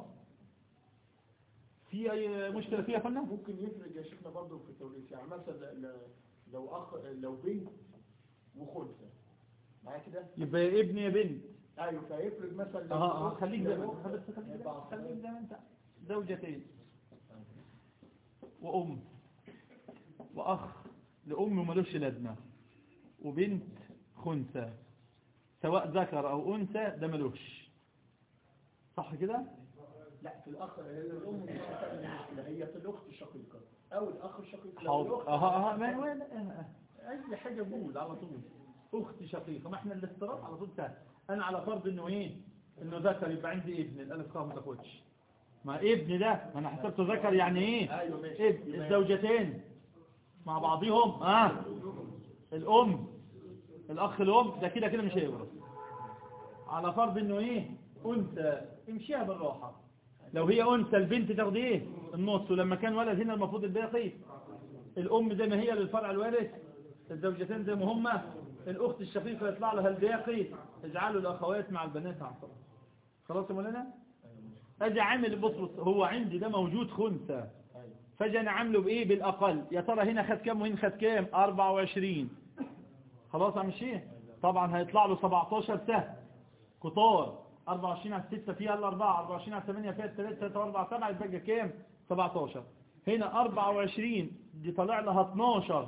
في اي مشكله فيها يا فندم ممكن يفرق يا شيخنا برضه في التوريث يعني مثلا ل- لو أخ لو بنت وخنثى معايا كده يبقى يا ابن يا بنت ايوه فيفرق مثلا لو اه اه أخت- خليك زي ما لو انت أخت- بس خليك زي- يبقى خليك زي ما انت زوجتين وام واخ لام ملوش لازمه وبنت خنثى سواء ذكر او انثى ده ملوش صح كده لا في الاخ هي الام مش هتعمل مشكله هي في الاخت الشقيقه او الاخ الشقيق لو حاضر الأخت اها اها ما هو اي حاجه قول على طول اختي شقيقه ما احنا الافتراض على طول سهل انا على فرض انه ايه انه ذكر يبقى عندي ابن الالف خاف ما تاخدش ما ابن ده ما انا حسبته ذكر يعني ايه ايوه ماشي ابن الزوجتين مع بعضهم اه الام الاخ الام ده كده كده مش هيورث على فرض انه ايه انثى امشيها بالراحه لو هي انثى البنت تاخد ايه النص ولما كان ولد هنا المفروض الباقي الام زي ما هي للفرع الوارث الزوجتين زي ما هما الاخت الشقيقه يطلع لها الباقي اجعلوا الاخوات مع البنات عصر خلاص يا مولانا اجي عامل بص بص هو عندي ده موجود خنثى ايوه فاجي انا عامله بايه بالاقل يا ترى هنا خد كام وهنا خد كام 24 خلاص عم شيء طبعا هيطلع له 17 سهم كتار 24 على 6 فيها الاربعه 24 على 8 فيها 3 3 4 7 يبقى كام 17 هنا 24 دي طالع لها 12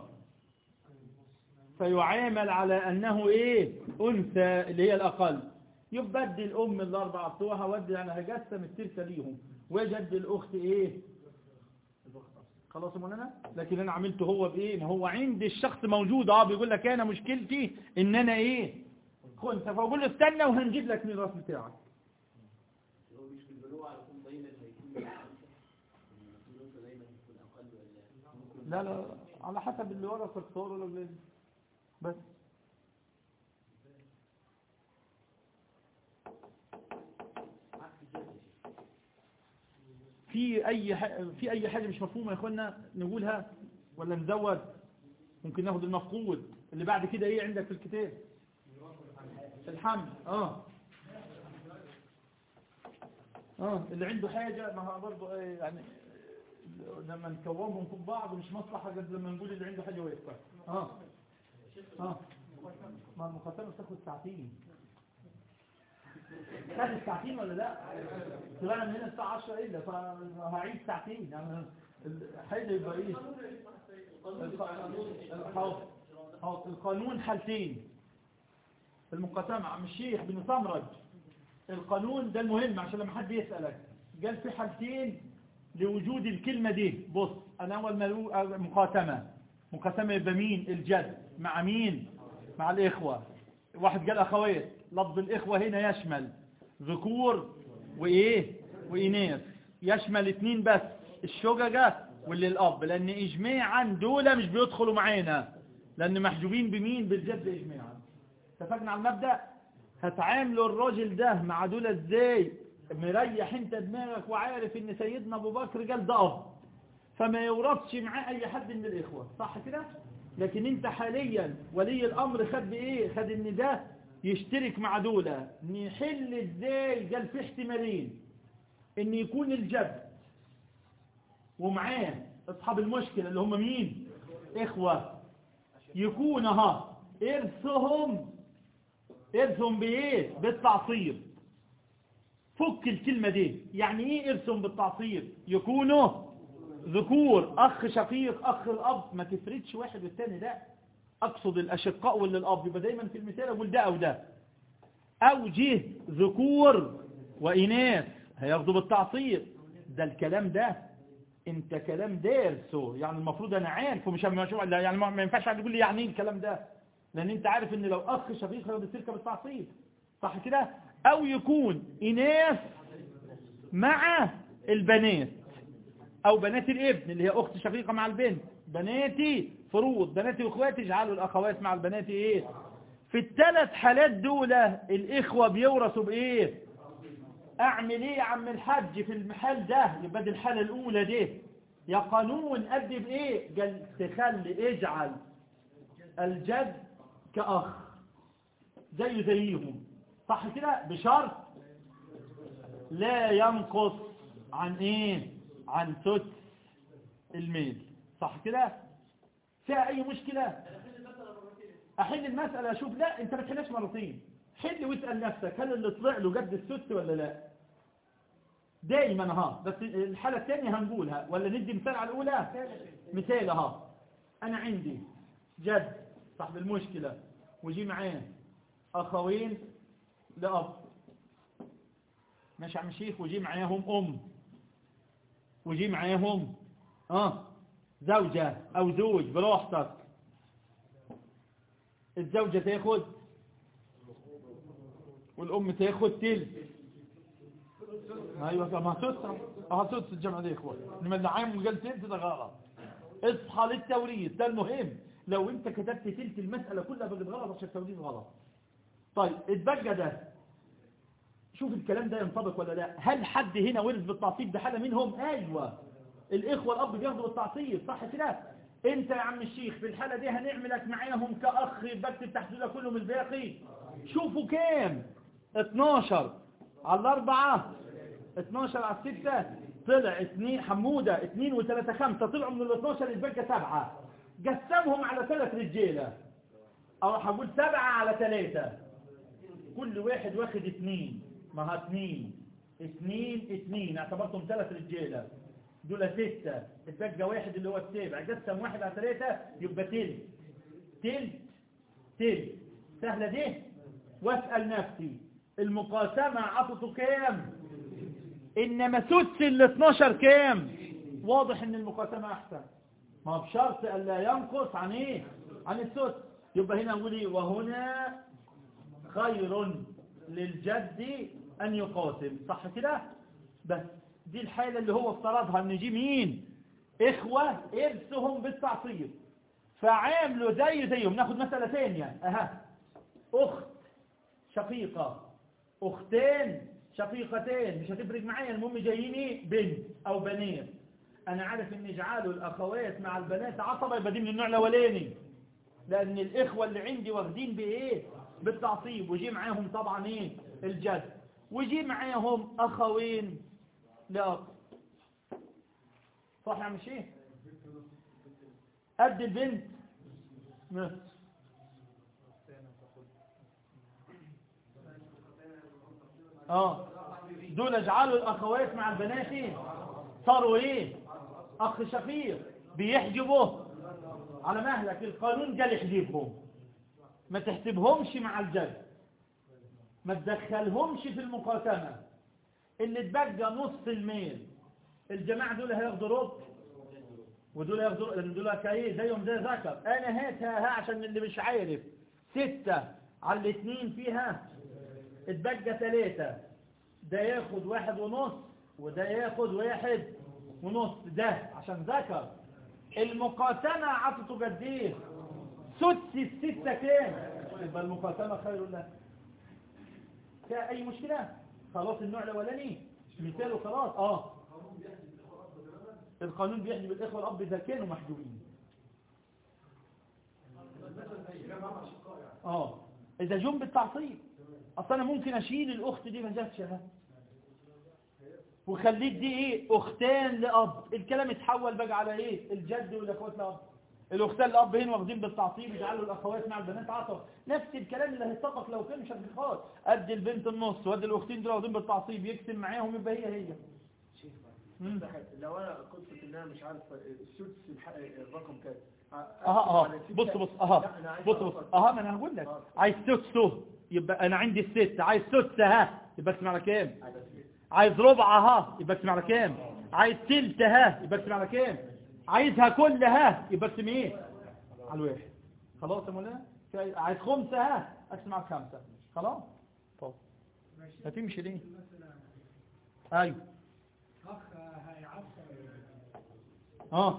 فيعامل على انه ايه انثى اللي هي الاقل يبقى ادي الام الاربعه بتوعها ودي انا هقسم التركه ليهم واجي ادي الاخت ايه خلاص يا مولانا لكن انا عملته هو بايه ما هو عندي الشخص موجود اه بيقول لك انا مشكلتي ان انا ايه كنت فاقول له استنى وهنجيب لك ميراث بتاعك هو مش في البلوغ على طول دايما هيكون الفلوس دايما هتكون اقل ولا ممكن لا لا على حسب اللي ورث الصور ولا اللي بس عكس الجد في اي ح... في اي حاجه مش مفهومه يا اخوانا نقولها ولا نزود ممكن ناخد المفقود اللي بعد كده ايه عندك في الكتاب الحمل اه اه اللي عنده حاجه ما هو برضه إيه يعني لما نكومهم في بعض مش مصلحه قد لما نقول اللي عنده حاجه ويقفل اه اه ما المخاطره بتاخد ساعتين خد ساعتين ولا لا طلعنا من هنا الساعة 10 إلا فهعيد ساعتين يعني الحاجة يبقى إيه الحاضر أهو القانون حالتين المقاسمة عم الشيخ بن سمرج القانون ده المهم عشان لما حد يسألك قال في حالتين لوجود الكلمة دي بص أنا أول ما أقول مقاسمة مقاسمة يبقى مين الجد مع مين مع الإخوة واحد قال أخوات لفظ الإخوة هنا يشمل ذكور وإيه وإناث يشمل اتنين بس الشججة واللي الأب لأن إجماعا دول مش بيدخلوا معانا لأن محجوبين بمين بالجد إجماعا اتفقنا على المبدأ هتعاملوا الراجل ده مع دول ازاي مريح انت دماغك وعارف ان سيدنا ابو بكر قال ده اب فما يورطش معاه اي حد من الاخوة صح كده لكن انت حاليا ولي الامر خد بايه خد ان ده يشترك مع دولة نحل ازاي قال في احتمالين ان يكون الجد ومعاه اصحاب المشكلة اللي هم مين اخوة يكون ها ارثهم ارثهم بايه بالتعصير فك الكلمة دي يعني ايه ارثهم بالتعصير يكونوا ذكور اخ شقيق اخ الاب ما تفردش واحد والتاني ده اقصد الاشقاء واللي الاب يبقى دايما في المثال اقول ده او ده او جه ذكور واناث هياخدوا بالتعصير ده الكلام ده انت كلام دارسه يعني المفروض انا عارفه مش مش يعني ما ينفعش حد يقول لي يعني ايه الكلام ده لان انت عارف ان لو اخ شقيق هياخد التركه بالتعصيب صح كده او يكون اناث مع البنات او بنات الابن اللي هي اخت شقيقه مع البنت بناتي فروض بناتي واخواتي اجعلوا الاخوات مع البنات ايه في الثلاث حالات دول الاخوه بيورثوا بايه اعمل ايه يا عم الحج في المحل ده يبقى دي الحاله الاولى دي يا قانون ادي بايه قال تخلي اجعل الجد كأخ زيه زيهم صح كده بشرط لا ينقص عن ايه عن سدس الميل صح كده فيها اي مشكلة احل المسألة اشوف لا انت ما تحلش مرتين حل واسأل نفسك هل اللي طلع له جد السدس ولا لا دايما ها بس الحالة الثانية هنقولها ولا ندي مثال على الاولى مثال ها انا عندي جد صاحب المشكلة وجي معاه أخوين لأب ماشي عم شيخ وجي معاهم أم وجي معاهم آه زوجة أو زوج براحتك الزوجة تاخد والأم تاخد تل أيوة ما سدس اه سدس الجمع دي إخوة لما العام وقال تلت ده غلط اصحى للتوريث ده المهم لو انت كتبت تلت المسألة كلها بقت غلط عشان التوريث غلط طيب اتبقى ده شوف الكلام ده ينطبق ولا لا هل حد هنا ورث بالتعصيب ده حالة منهم ايوه الاخوة الاب بياخدوا بالتعصيب صح كده انت يا عم الشيخ في الحالة دي هنعملك معاهم كأخ بكتب تحت ده كلهم الباقي شوفوا كام 12 على الاربعة 12 على الستة طلع اثنين حمودة اثنين وثلاثة خمسة طلعوا من ال 12 يتبقى سبعة قسمهم على ثلاث رجالة او هقول سبعة على ثلاثة كل واحد واخد اثنين ما ها اثنين اثنين اثنين اعتبرتهم ثلاث رجالة دول ستة اتبقى واحد اللي هو السابع قسم واحد على ثلاثة يبقى تل تل تل سهلة دي واسأل نفسي المقاسمة عطته كام انما سدس ال 12 كام واضح ان المقاسمة احسن ما بشرط الا ينقص عن ايه عن السدس يبقى هنا نقول ايه وهنا خير للجد ان يقاسم صح كده بس دي الحالة اللي هو افترضها ان يجي مين اخوة ارثهم بالتعصيب فعاملوا زي زيهم ناخد مسألة ثانية اها اخت شقيقة اختين شقيقتين مش هتفرق معايا المهم جاييني بنت او بنات انا عارف ان اجعلوا الاخوات مع البنات عصبة يبقى دي من النوع الاولاني لان الاخوة اللي عندي واخدين بايه بالتعصيب وجي معاهم طبعا ايه الجد وجي معاهم اخوين لأب صح يا عم شيخ قد البنت ماشي. اه دول اجعلوا الاخوات مع البنات صاروا ايه اخ شقيق بيحجبه على مهلك القانون قال احذفهم ما تحسبهمش مع الجد ما تدخلهمش في المقاسمة اللي اتبقى نص الميل الجماعة دول هياخدوا ربع ودول ياخدوا لان دول كايه زيهم زي ذكر انا هاتها ها عشان اللي مش عارف ستة على الاثنين فيها اتبقى ثلاثة ده ياخد واحد ونص وده ياخد واحد ونص ده عشان ذكر المقاسمة عطته قد ايه سدس الستة كام يبقى المقاسمة خير لها فيها اي مشكلة خلاص النوع الاولاني مثاله خلاص اه القانون بيحجب الاخوة الاب اذا كانوا محجوبين اه اذا جم بالتعصيب اصل انا ممكن اشيل الاخت دي ما جاتش اهي وخليك دي ايه اختان لاب الكلام اتحول بقى على ايه الجد والاخوات لاب الاختان لاب هنا واخدين بالتعصيب يجعلوا الاخوات مع البنات عطف نفس الكلام اللي هيطبق لو كانوا شقيقات ادي البنت النص وادي الاختين دول واخدين بالتعصيب يقسم معاهم يبقى هي هي مم. لو انا قلت ان انا مش عارف السدس الح- الرقم كام اها اها بص بص اها بص بص اها ما انا هقول لك عايز سدسه يبقى انا عندي الست عايز سدسه ها يبقى اقسم على كام عايز ربع ها يبقى اقسم على كام عايز تلت ها يبقى اقسم على كام عايزها كلها يبقى اقسم ايه على الواحد خلاص يا مولانا في- عايز خمسة ها اقسم على خمسة خلاص طب هتمشي ليه ايوه اخ هيعصر اه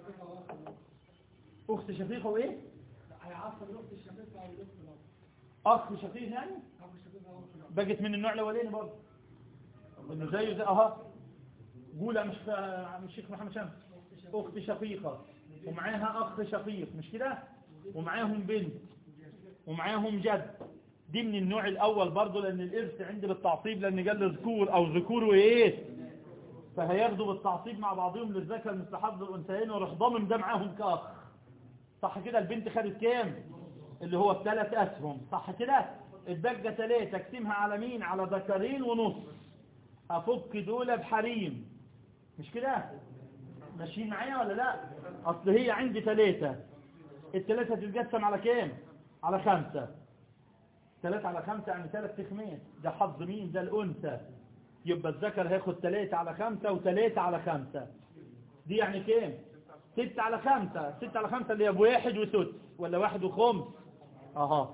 اخت شقيقة وايه هيعصر الاخت الشقيقه او الاخت الاب اخ شقيق يعني اخ الشقيقه او الاخت الاب بقت من النوع الاولاني برضه انه زيه زي اها قول يا مش مش شيخ محمد شمس اخت شقيقة ومعاها اخ شقيق مش كده ومعاهم بنت ومعاهم جد دي من النوع الاول برضه لان الارث عندي بالتعصيب لان قال ذكور او ذكور وايه فهياخدوا بالتعصيب مع بعضهم للذكر مثل حظ الانثيين ويروح ضامن ده معاهم كاخ صح كده البنت خدت كام اللي هو بثلاث اسهم صح كده اتبقى ثلاثة اقسمها على مين على ذكرين ونص افك دول بحريم مش كده ماشيين معايا ولا لا اصل هي عندي ثلاثة الثلاثة تتقسم على كام على خمسة ثلاثة على خمسة يعني ثلاث تخمين ده حظ مين ده الانثى يبقى الذكر هياخد ثلاثة على خمسة وثلاثة على خمسة دي يعني كام ستة على خمسة ستة على خمسة اللي هي بواحد وسدس ولا واحد وخمس اها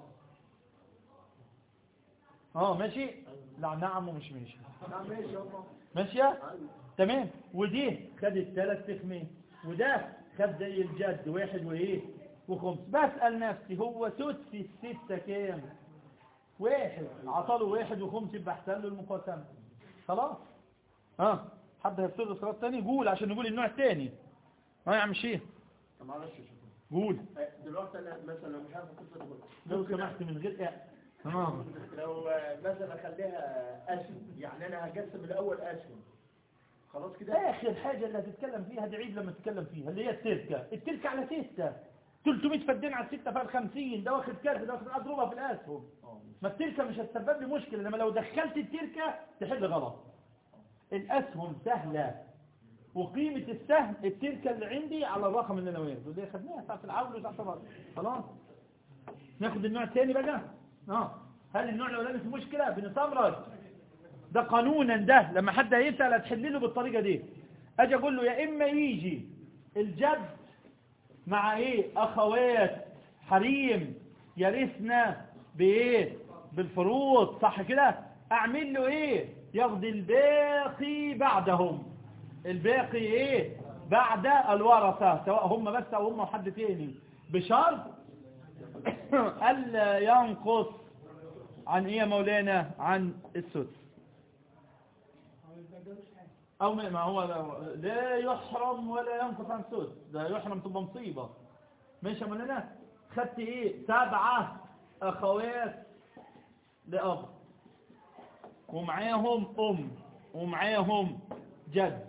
اه ماشي لا نعم ومش ماشي نعم ماشي يابا ماشية تمام ودي خدت ثلاث تخمين وده خد زي الجد واحد وايه وخمس بسأل نفسي هو سدس الستة كام واحد عطاله واحد وخمس يبقى احسن له المقاسمة خلاص اه حد هيفترض صلاة تاني قول عشان نقول النوع التاني اه يا عم شيخ طب معلش يا شيخ. قول آه، دلوقتي انا مثلا لو مش عارف كيف اقول لو سمحت من غير ايه تمام لو آه، مثلا اخليها اسهم يعني انا هقسم الاول اسهم خلاص كده اخر حاجة اللي هتتكلم فيها دي عيد لما تتكلم فيها اللي هي التركة التركة على ستة 300 فدين على ستة فال 50 ده واخد كذا ده واخد اضربها في الاسهم اه ما التركة مش هتسبب لي مشكلة لما لو دخلت التركة تحل غلط الاسهم سهلة وقيمة السهم التركة اللي عندي على الرقم اللي انا واخده اللي خدناها ساعة العول وساعة الرقم خلاص ناخد النوع الثاني بقى اه هل النوع الاولاني في مشكلة بنستمرج ده قانونا ده لما حد هيسأل هتحل له بالطريقة دي اجي اقول له يا اما يجي الجد مع ايه اخوات حريم يرثنا بايه بالفروض صح كده اعمل له ايه ياخد الباقي بعدهم الباقي ايه بعد الورثة سواء هم بس او هم حد تاني بشرط الا ينقص عن ايه يا مولانا عن السدس او ما يبقاش حاجه او ما ما هو لا- لا يحرم ولا ينقص عن سدس ده يحرم تبقى مصيبة ماشي يا مولانا خدت ايه سبعة اخوات لأب ومعاهم ام ومعاهم جد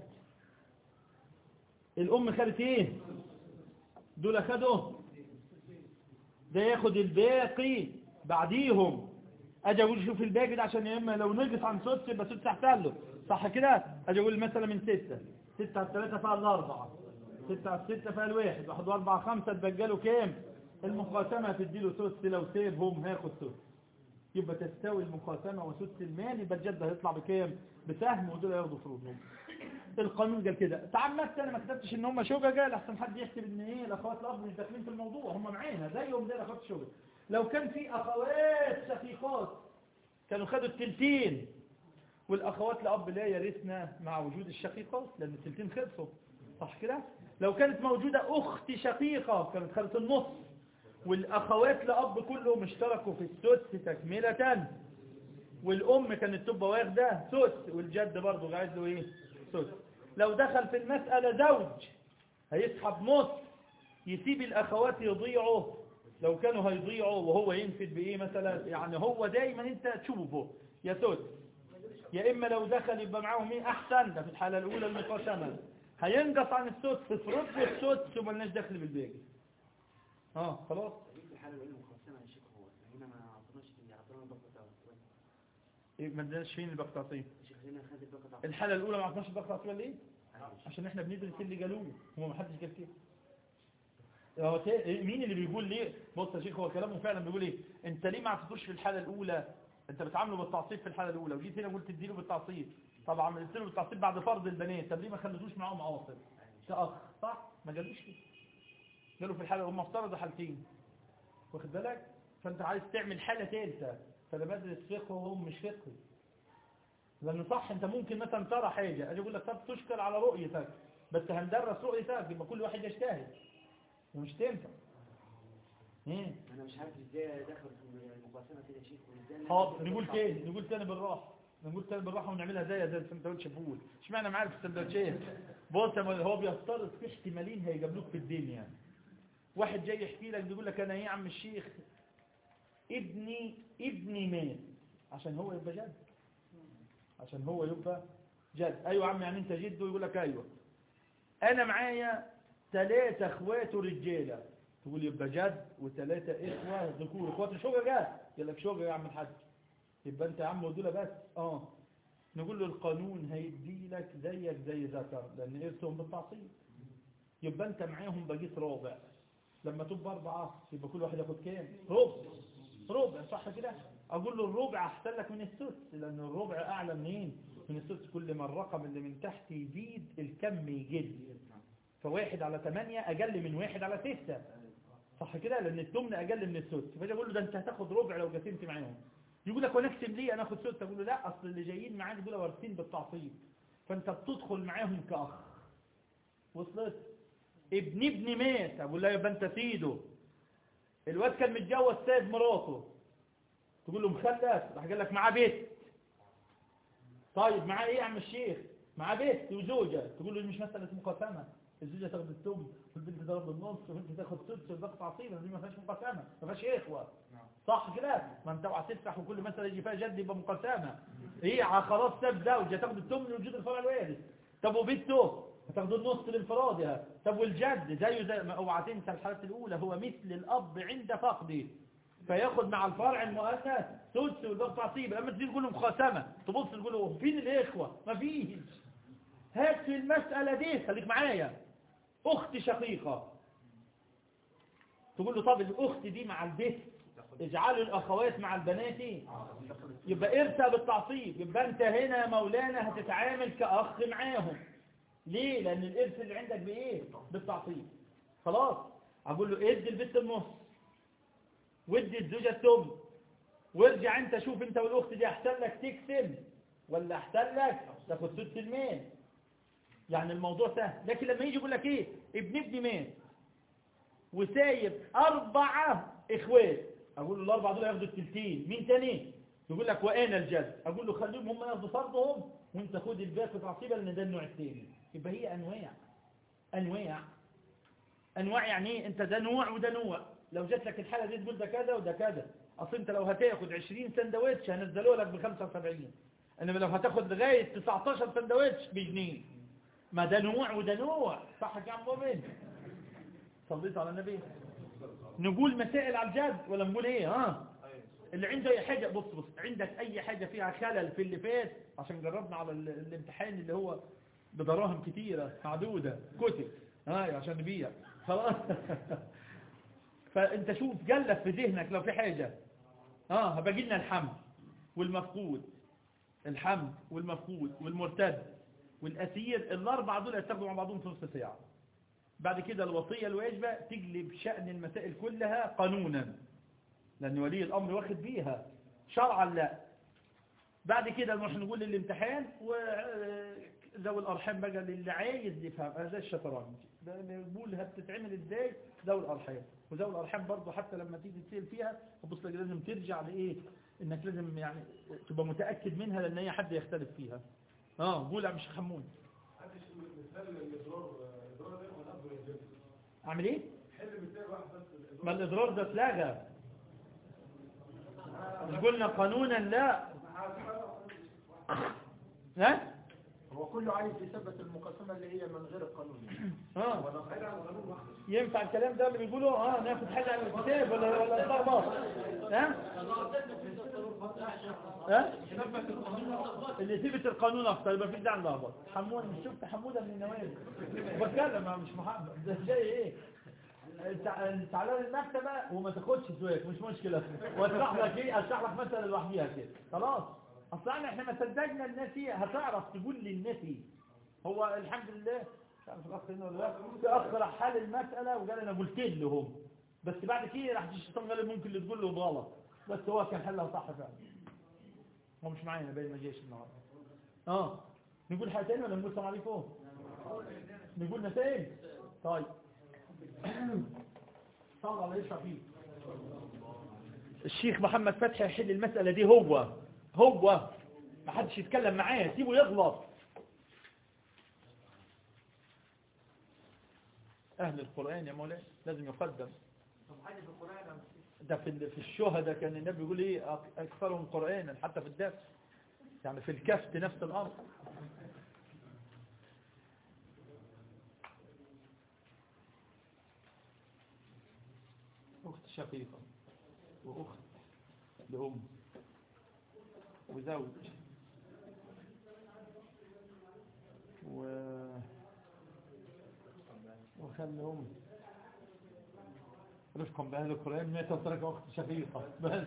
الام خدت ايه دول خدوا ده ياخد الباقي بعديهم اجي اقول شوف الباقي ده عشان يا اما لو نقص عن سدس يبقى سدس احسن له صح كده اجي اقول مثلا من ستة ستة على ثلاثة فيها الاربعة ستة على ستة فيها الواحد واحد واربعة خمسة تبقى كام المقاسمة هتديله سدس لو سيبهم هياخد سدس يبقى تستوي المقاسمة وسدس المال يبقى الجد هيطلع بكام بسهم ودول ياخدوا فروضهم القانون قال كده تعمدت انا ما كتبتش ان هم شججه لحسن حد يحسب ان ايه الاخوات الاب مش داخلين في الموضوع هم معانا زيهم زي الاخوات الشجج لو كان في اخوات شقيقات كانوا خدوا التلتين والاخوات الاب لا يرثنا مع وجود الشقيقات لان التلتين خلصوا صح كده لو كانت موجودة اخت شقيقة كانت خدت النص والاخوات لاب كلهم اشتركوا في السدس تكملة والام كانت تبقى واخده سدس والجد برضه قاعد له ايه سدس لو دخل في المسألة زوج هيسحب نص يسيب الاخوات يضيعوا لو كانوا هيضيعوا وهو ينفد بايه مثلا يعني هو دايما انت تشوفه يا سدس يا اما لو دخل يبقى معاهم ايه احسن ده في الحالة الاولى المقاسمة هينقص عن السدس تفرض له السدس وملناش دخل بالباقي اه خلاص في الحالة الأولى مقسمة يا شيخ هو هنا ما عطناش عطانا البقرة بتاعه إيه ما ادناش فين الباقي تعطيه شيخ هنا خد البقرة بتاعه الحالة الأولى ما عرفناش الباقي تعطيه ليه عشان احنا بندرس اللي قالوه هو ما حدش قال كده هو تا- إيه، مين اللي بيقول ليه بص يا شيخ هو كلامه فعلا بيقول ايه انت ليه ما عطيتوش في الحالة الأولى انت بتعامله بالتعصيب في الحالة الأولى وجيت هنا قلت تديله بالتعصيب طبعا قلت له بالتعصيب بعد فرض البنات طب ليه ما خليتوش معاهم عواصر كأخ صح ما قالوش كده قالوا في الحالة هم افترضوا حالتين واخد بالك فانت عايز تعمل حالة ثالثة فانا بدرس فقه وهم مش فقه لان صح انت ممكن مثلا ترى حاجة اجي اقول لك طب تشكل على رؤيتك بس هندرس رؤيتك يبقى كل واحد يجتهد ومش تنفع ايه أنا مش عارف إزاي دخل في المقاسمة كده يا شيخ وإزاي حاضر نقول تاني نقول تاني بالراحة نقول تاني بالراحة ونعملها زي زي السندوتش فول اشمعنى معاك في السندوتشات بص يا مولانا، هو بيفترض في احتمالين هيجابلوك في الدنيا يعني. واحد جاي يحكي لك بيقول لك انا ايه يا عم الشيخ ابني ابني مات عشان هو يبقى جد عشان هو يبقى جد ايوه يا عم يعني انت جده يقول لك ايوه انا معايا ثلاثة اخوات رجالة تقول يبقى جد وثلاثة اخوة ذكور اخوات شوجة جد يقول لك شوجة يا عم الحاج يبقى انت يا عم ودول بس اه نقول له القانون هيدي لك زيك زي ذكر لان ارثهم بالتعصيب يبقى انت معاهم بقيت رابع لما تبقى اربعة يبقى كل واحد ياخد كام ربع ربع صح كده اقول له الربع احسن لك من السدس لان الربع اعلى منين من السدس كل ما الرقم اللي من تحت يزيد الكم يجد فواحد على ثمانية اقل من واحد على ستة صح كده لان الثمن اقل من السدس فاجي اقول له ده انت هتاخد ربع لو قسمت معاهم يقول لك ونقسم ليه انا اخد سدس اقول له لا اصل اللي جايين معاك دول وارثين بالتعصيب فانت بتدخل معاهم كاخ وصلت ابن ابن مات اقول له يبقى انت سيده الواد كان متجوز سيد مراته تقول له مخلف راح قال لك معاه بيت طيب معاه ايه يا عم الشيخ معاه بيت وزوجة تقول له دي مش مسألة مقاسمة الزوجة تاخد الثمن والبنت تاخد النص والبنت تاخد سدس والباقي تعصيبا دي ما فيهاش مقاسمة ما فيهاش اخوة صح كده ما انت اوعى تفتح وكل مسألة يجي فيها جد يبقى مقاسمة هي ع- خلاص ساب زوجة تاخد الثمن وجود الفرع الوارث طب وبنته هتاخدوا النص لانفرادها طب والجد زيه زي ما اوعى تنسى الحالة الأولى هو مثل الأب عند فقده فياخد مع الفرع المؤنث سدس والباقي تعصيب اما تيجي تقول له مقاسمة تبص تقول له فين الإخوة ما فيش هات في المسألة دي خليك معايا أخت شقيقة تقول له طب الأخت دي مع البيت اجعلوا الأخوات مع البنات يبقى ارثى بالتعصيب يبقى أنت هنا يا مولانا هتتعامل كأخ معاهم ليه؟ لأن الإرث اللي عندك بإيه؟ بالتعصيب خلاص أقول له ادي البنت النص وادي الزوجة التم وارجع انت شوف انت والاخت دي احسن لك تقسم ولا احسن لك تاخد سدس المال يعني الموضوع سهل لكن لما يجي يقول لك ايه ابن ابني مات وسايب اربعة اخوات اقول له الاربعة دول ياخدوا التلتين مين تاني يقول لك وانا الجد اقول له خليهم هم ياخدوا فرضهم وانت خد الباقي تعصيبا لان ده النوع الثاني يبقى هي انواع انواع انواع يعني ايه انت ده نوع وده نوع لو جات لك الحالة دي تقول ده كذا وده كذا اصل انت لو هتاخد 20 سندوتش هنزلوا لك ب 75 انما لو هتاخد لغاية 19 سندوتش بجنيه ما ده نوع وده نوع صح يا عم مؤمن صليت على النبي نقول مسائل على الجد ولا نقول ايه ها اللي عنده اي حاجة بص بص عندك اي حاجة فيها خلل في اللي فات عشان جربنا على ال- الامتحان اللي هو بدراهم كتيرة معدودة كتب اه عشان نبيع خلاص فانت شوف جلف في ذهنك لو في حاجة اه هبقى لنا الحمل والمفقود الحمل والمفقود والمرتد والأسير الأربعة دول يتاخدوا مع بعضهم في نص ساعة بعد كده الوصية الواجبة تجلب شأن المسائل كلها قانونا لأن ولي الأمر واخد بيها شرعا لا بعد كده نروح نقول الامتحان وذوي الأرحام بقى للي عايز يفهم هذا الشطرنج ده نقول بتتعمل ازاي ذوي الأرحام وذوي الأرحام برضه حتى لما تيجي تسأل فيها تبص لك لازم ترجع لإيه إنك لازم يعني تبقى متأكد منها لأن هي حد يختلف فيها اه قول يا مش حمون اعمل ايه ما الاضرار ده اتلغى مش قلنا قانونا لا ها هو كله عايز يثبت المقسمة اللي هي من غير القانون اه ينفع الكلام ده اللي بيقوله اه ناخد حاجه عن الكتاب ولا ولا نلخبط ها ها اللي ثبت القانون اكتر يبقى في داعي نلخبط حمود مش شفت حموده من النوادي بتكلم أنا مش محمد ده شيء ايه تع- تعالى للمكتبه وما تاخدش سواك مش مشكله واشرح لك ايه اشرح لك مثلا لوحديها كده خلاص اصل احنا احنا ما صدقنا الناس ايه هتعرف تقول للناس ايه هو الحمد لله مش عارف الاخ هنا ولا لا في اخ راح حل المساله وقال انا قلت لهم بس بعد كده راح الشيطان قال لي ممكن اللي تقول له غلط بس هو كان حلها صح فعلا هو مش معانا باين ما جاش النهارده اه نقول حاجه ثانيه ولا نقول السلام عليكم نقول نتائج طيب صلى على يشرح فيه الشيخ محمد فتحي يحل المسألة دي هو هو ما حدش يتكلم معاه سيبه يغلط أهل القرآن يا مولاي لازم يقدم ده في ال- في الشهداء كان النبي يقول ايه أك- أكثرهم قرآنا حتى في الدرس يعني في الكفت نفس الأمر أخت شقيقة وأخت لأم وزوج و وخلي أم رفقا بأهل القرآن ما تترك أخت شقيقة بس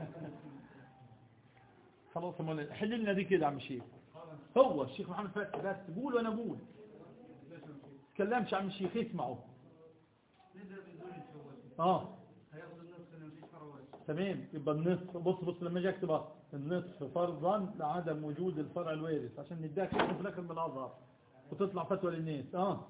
خلاص يا مولانا حل لنا دي كده يا عم الشيخ هو الشيخ محمد فتحي بس قول وأنا أقول تكلمش يا عم الشيخ اسمعوا اه تمام يبقى النصف بص بص لما اجي اكتب أهو. النصف فرضا لعدم وجود الفرع الوارث عشان نديها كده في الاخر من الازهر وتطلع فتوى للناس اه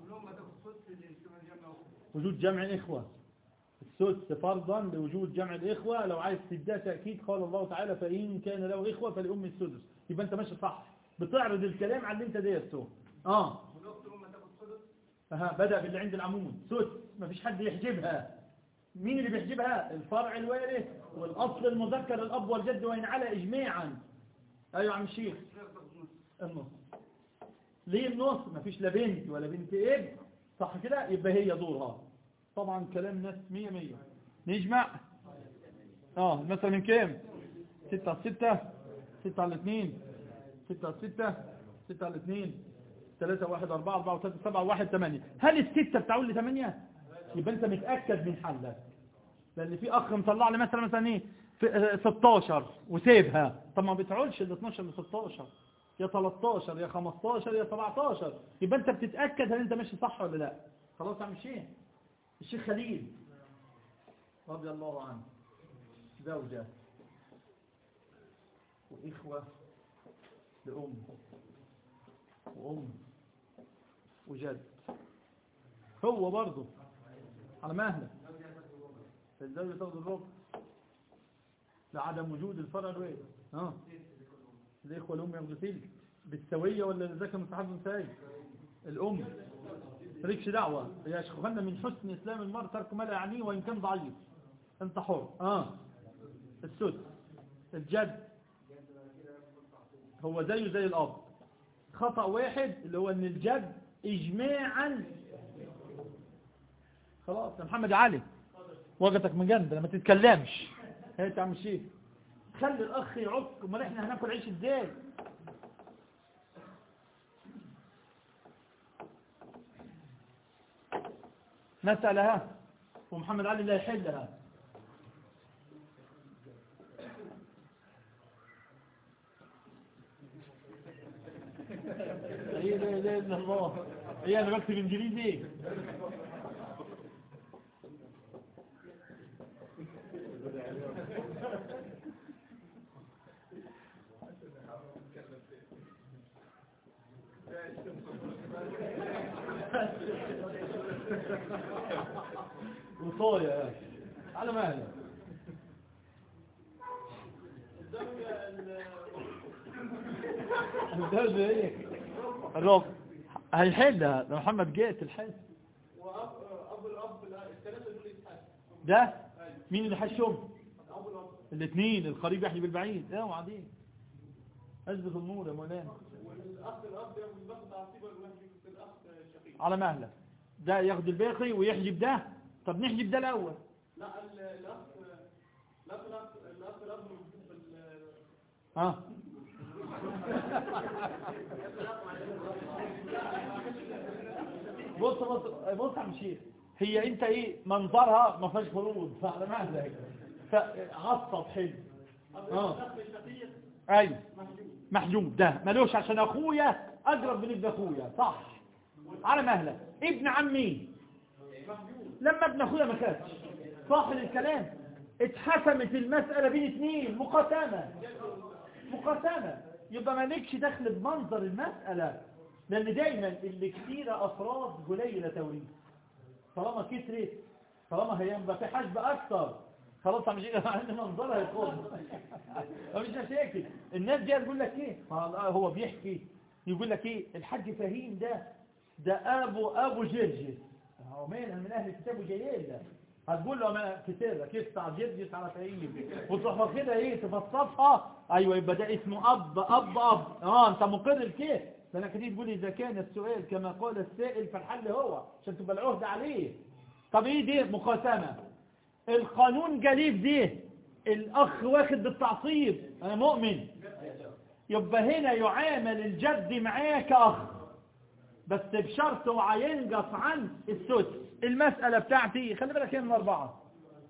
وجود جمع الاخوه السدس فرضا لوجود جمع الاخوه لو عايز تديها تاكيد قال الله تعالى فان كان له اخوه فلام السدس يبقى انت ماشي صح بتعرض الكلام على اللي انت درسته اه اها بدا باللي عند العمود سدس مفيش حد يحجبها مين اللي بيحجبها الفرع الوارث والاصل المذكر الاب والجد وان على اجماعا ايوه يا عم الشيخ النص ليه النص مفيش لا بنت ولا بنت اب صح كده يبقى هي دورها طبعا كلام ناس مية مية نجمع اه مثلا من كام ستة على ستة ستة على اثنين ستة على ستة ستة على اثنين ثلاثة واحد أربعة أربعة وثلاثة سبعة واحد ثمانية هل الستة بتعول لي ثمانية يبقى أنت متأكد من حلك لأن في أخ مطلع لي مثلا مثلا إيه في آه، 16 وسيبها طب ما بتعولش ال 12 ل 16 يا 13 يا 15 يا 17 يبقى أنت بتتأكد هل أنت ماشي صح ولا لا خلاص يا عم الشيخ الشيخ خليل رضي الله عنه زوجة وإخوة لأم وأم وجد هو برضه على مهلك الزوجة تاخد الربع لعدم وجود الفرع الوارث ها الإخوة الأم ياخدوا تلك بالسوية ولا الزكاة مستحب ساي الأم مالكش دعوة يا شيخنا من حسن إسلام المرء ترك ما لا يعنيه وإن كان ضعيف أنت حر اه السدس الجد هو زيه زي الأب خطأ واحد اللي هو ان الجد اجماعا خلاص يا محمد علي وقتك من جنب ما تتكلمش هات يا عم الشيخ خلي الاخ يعك امال احنا هناكل عيش ازاي مسألة ومحمد علي لا يحلها ايه لا اله الا الله ايه انا بكتب انجليزي وصايا يا أخي. على مهلك الدرجة ايه الرب هيحلها ده محمد جيت الحل وأب أب الأب الثلاثة دول يتحاسبوا ده مين اللي حشهم الاثنين القريب يحجب البعيد اه وعدين اثبت النور يا مولانا والأخ الأب ياخد تعصيبا ويحجب في الأخ شقيق على مهلك ده ياخد الباقي ويحجب ده طب نحجب ده الاول لا ال- الأخ الأخ الأخ الأخ الأب موجود في ال- ها بص بص بص يا عم شيخ هي انت ايه منظرها ما فيهاش فروض فعلى مهلك فعصب حلو اه الأخ الشقيق ايوه محجوب ده ملوش عشان اخويا اقرب من ابن اخويا صح على مهلك ابن عمي لما ابن اخويا ما كانش صح الكلام اتحسمت المسألة بين اثنين مقاسمة مقاسمة يبقى مالكش دخل بمنظر المسألة لان دايما اللي كثيرة افراد قليلة توريث طالما كترت طالما هيبقى في حجب اكتر خلاص مش عندي منظرها يكون مش مشاكل الناس دي تقول لك ايه ما هو بيحكي يقول لك ايه الحاج فهيم ده ده ابو ابو جرجس هو مين من اهل الكتاب وجايين ده هتقول له ما كتابه كيف بتاع جرجس على فهيم وتروح كده ايه تفصفها ايوه يبقى ده اسمه اب اب اب اه انت مقر الكيف ده انا كده تقول اذا كان السؤال كما قال السائل فالحل هو عشان تبقى العهد عليه طب ايه دي مقاسمه القانون جليب دي الاخ واخد بالتعصيب انا مؤمن يبقى هنا يعامل الجد معاه كاخ بس بشرط وعينقص عن السدس المسألة بتاعتي خلي بالك هي من أربعة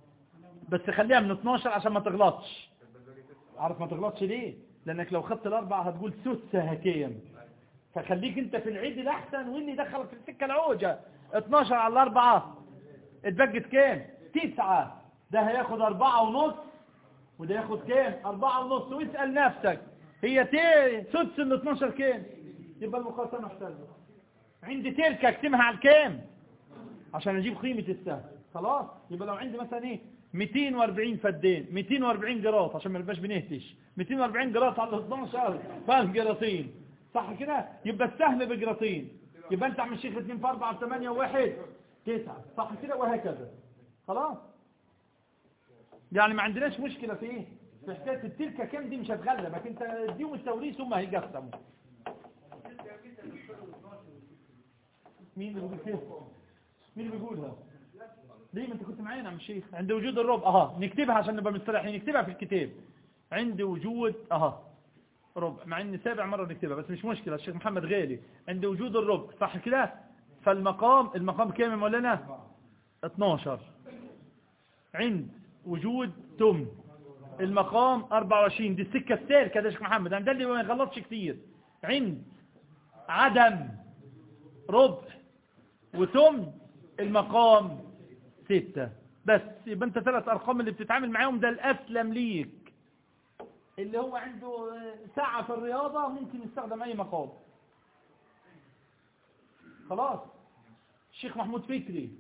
بس خليها من 12 عشان ما تغلطش عارف ما تغلطش ليه لأنك لو خدت الأربعة هتقول سدس هكيم فخليك انت في العيد الأحسن واللي دخلك في السكة العوجة 12 على الأربعة اتبقت كام تسعة ده هياخد أربعة ونص وده ياخد كام أربعة ونص واسأل نفسك هي تي سدس ال 12 كام يبقى المقاسمة احتاجه عندي تركة اكتمها على الكام عشان اجيب قيمة السهم خلاص يبقى لو عندي مثلا ايه 240 فدين 240 جراط عشان ما نبقاش بنهتش 240 جراط على 12 فاهم جراطين صح كده يبقى السهم بجراطين يبقى انت عم الشيخ 2 في 4 في 8 و1 9 صح كده وهكذا خلاص يعني ما عندناش مشكلة في ايه في حكاية التركة كام دي مش هتغلبك انت اديهم التوريث هم هيقسموا مين اللي بيقول كده مين اللي بيقولها ليه ما انت كنت معانا يا عم الشيخ عند وجود الربع اها نكتبها عشان نبقى مستريحين نكتبها في الكتاب عند وجود اها ربع مع ان سابع مرة نكتبها بس مش مشكلة الشيخ محمد غالي عند وجود الربع صح كده فالمقام المقام كام يا مولانا 12 عند وجود تم المقام 24 دي السكة السالكة ده يا شيخ محمد ده اللي ما يغلطش كتير عند عدم ربع وثم المقام ستة بس يبقى انت ثلاث ارقام اللي بتتعامل معاهم ده الاسلم ليك اللي هو عنده ساعة في الرياضة ممكن يستخدم اي مقام خلاص الشيخ محمود فكري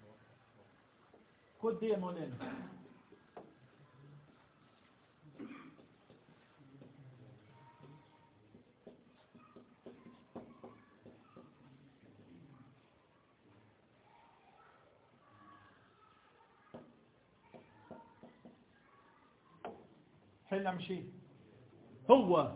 خد دي يا مولانا حل عم شيء هو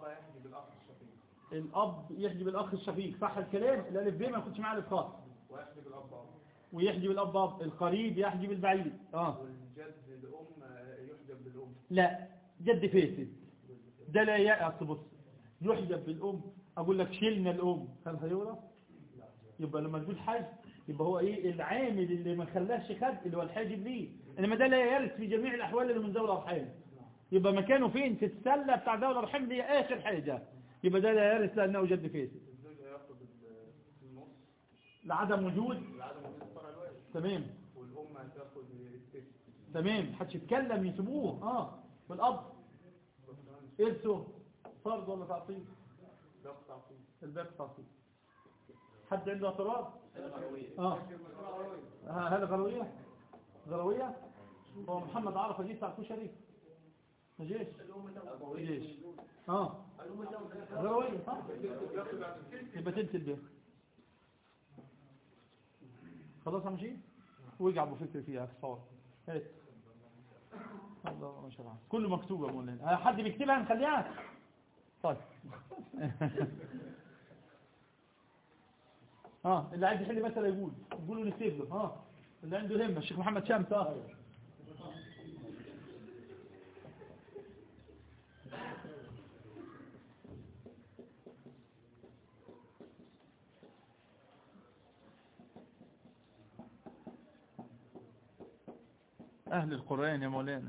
الاب يحجب الاخ الشقيق صح الكلام الالف ب ما ياخدش معاه الف خاء ويحجب الأب أب ويحجب الاب اب القريب يحجب البعيد اه والجد الأم يحجب بالأم لا جد فاسد ده لا يأس بص يحجب بالام اقول لك شيلنا الام هل هيورث يبقى لما تقول حج يبقى هو ايه العامل اللي ما خلاش خد اللي هو الحاجب ليه انما ده لا يرث في جميع الاحوال اللي من ذوي الارحام يبقى مكانه فين في السله بتاع ذوي الارحام دي اخر حاجه يبقى ده لا يرث لانه جد فاسد الزوج هياخد ال- النص لعدم وجود لعدم وجود الفرع الوارث تمام والام هتاخد الست تمام محدش يتكلم يسيبوه اه والاب ارثه فرض ولا تعطيل ضغط تعطيل الباب تعطيل حد عنده اعتراض اه آه، هذا غروية غروية هو محمد عرفة جيس على الكشري ما جيش ما جيش اه غروية صح يبقى تلت البيت خلاص همشي ويجع ابو فكر فيها في الصور هات الله ما شاء الله كله مكتوب يا مولانا آه، حد بيكتبها نخليها طيب اه اللي عايز يحل مسألة يقول يقولوا نسيب له اه اللي عنده همة الشيخ محمد شامس اه أهل القرآن يا مولانا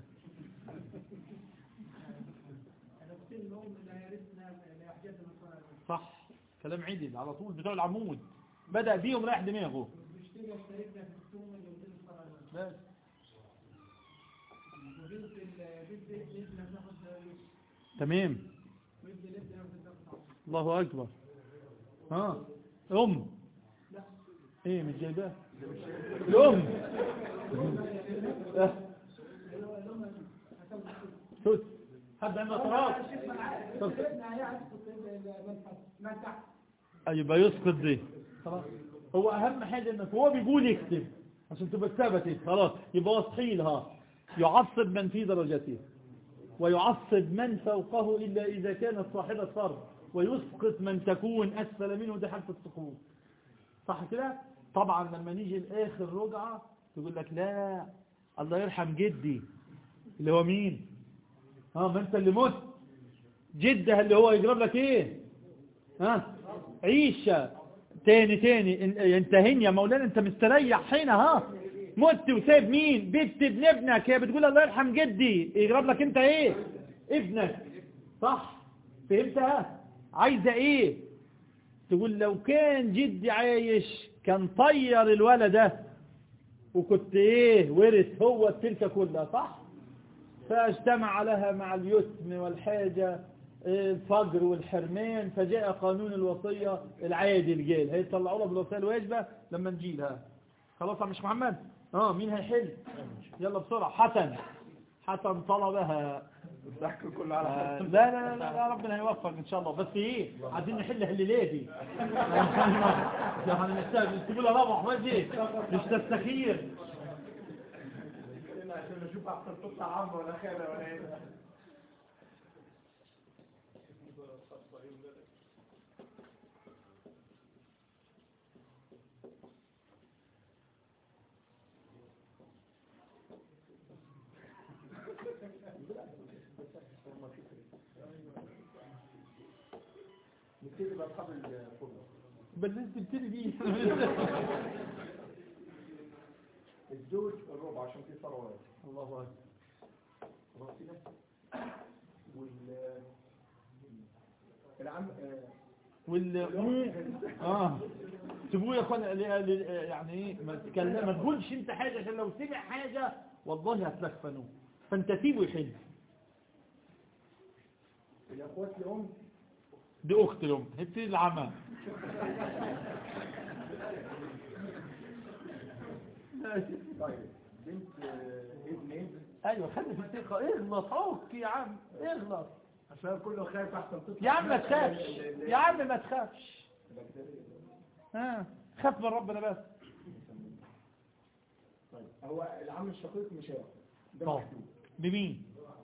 نفسين الأم لا يرثنا لا يحجز من صح كلام عدل على طول بتوع العمود بدأ بيهم رايح دماغه بيشتري اشتركنا في السوم اللي قدام الفرع بس وبنت ال- بنت ابنها تاخد تمام وابن الابن ياخد الضغط الله أكبر ها أم لا ايه مش جايباه الأم اه الأم هتاخد سوس حد عنده اعتراض طب. ابنها هيعرف المنفعة ما تحت يبقى يسقط دي خلاص هو اهم حاجة انك هو بيقول يكتب عشان تبقى ثبتت خلاص يبقى وصحيلها يعصب من في درجته ويعصب من فوقه إلا إذا كانت صاحبة فرض ويسقط من تكون أسفل منه ده حالة السقوط صح كده طبعا لما نيجي لآخر رجعة تقول لك لا الله يرحم جدي اللي هو مين ها ما انت اللي مت جدها اللي هو يجرب لك ايه ها عيشة تاني تاني ان- انتهين يا مولانا انت مستريح هنا ها مت وسايب مين بنت ابن ابنك هي بتقول الله يرحم جدي يجرب لك انت ايه ابنك صح فهمتها عايزة ايه تقول لو كان جدي عايش كان طير الولد ده وكنت ايه ورث هو التلك كلها صح فاجتمع لها مع اليتم والحاجة الفجر والحرمان فجاء قانون الوصية العادي الجيل هيطلعوا لها بالوصية الواجبة لما نجيلها خلاص يا مش محمد اه مين هيحل يلا بسرعة حسن حسن طلبها الضحك كله على آه، حد لا لا لا لا ربنا يوفق ان شاء الله بس ايه عايزين نحل هليلاتي يعني نستاهل تقول يا بابا احمد ايه مش تستخير عشان نشوف احسن تطلع عم ولا خالة ولا ايه نبتدي باصحاب الفضل بل انت تبتدي بيه الزوج الربع عشان في ثروات الله اكبر خلاص كده وال العم آه، وال اه سيبوه يا اخوان ل- ل- يعني ايه ما تتكلم ما تقولش انت حاجه عشان لو سمع حاجه والله هتلفنه فانت سيبه يحل الاخوات الام دي اخت الام هبتدي العمى طيب بنت آه، ابن ابن ايوه خلي في الثقه اغلط عوك يا عم اغلط عشان كله خايف احسن تطلع يا عم ما تخافش يا عم ما تخافش ها خاف من ربنا بس طيب هو العم الشقيق مش هياخد ده طب محدود بمين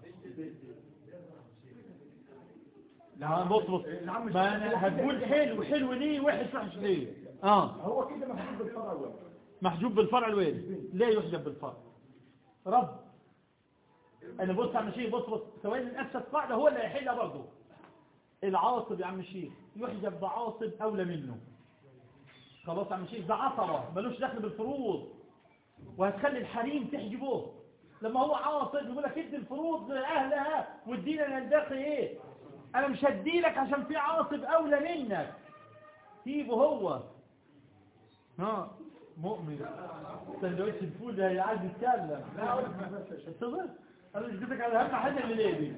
لا بص بص العم ما انا هتقول حلو حلو ليه وحش وحش ليه اه هو كده محدود بالفرع الواحد محجوب بالفرع الوالد لا يحجب بالفرع رب انا بص يا عم الشيخ بص بص ثواني نفس القاعده هو اللي هيحلها برضه العاصب يا عم الشيخ يحجب بعاصب اولى منه خلاص يا عم الشيخ ده عصبة ملوش دخل بالفروض وهتخلي الحريم تحجبه لما هو عاصب يقول لك ادي الفروض لأهلها وادينا للباقي ايه انا مش هديلك عشان في عاصب اولى منك سيبه هو ها مؤمن سندوتش الفول ده هي عايز يتكلم تصدق انا مش جبتك على اهم حاجه اللي ليبي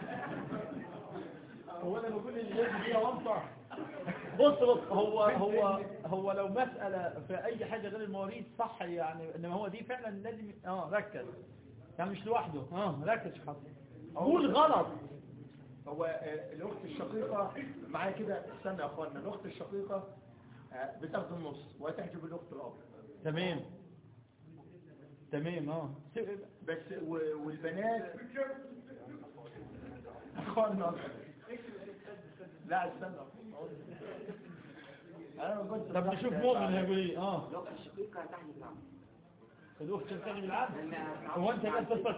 هو انا بقول اللي ليبي دي وانصح بص بص هو هو هو لو مسألة في أي حاجة غير المواريث صح يعني إنما هو دي فعلا لازم اه ركز يعني مش لوحده اه ركز يا حسن قول غلط هو آه، الأخت الشقيقة معايا كده استنى يا أخوانا الأخت الشقيقة آه، بتاخد النص وهتحجب الأخت الأب تمام تمام اه بس و- والبنات أخوانا لا استنى أنا ما كنت طب نشوف مؤمن هيقول ايه اه لو الشقيقة تحت العمل الأخت تشتغل بالعدل هو أنت لا تفكر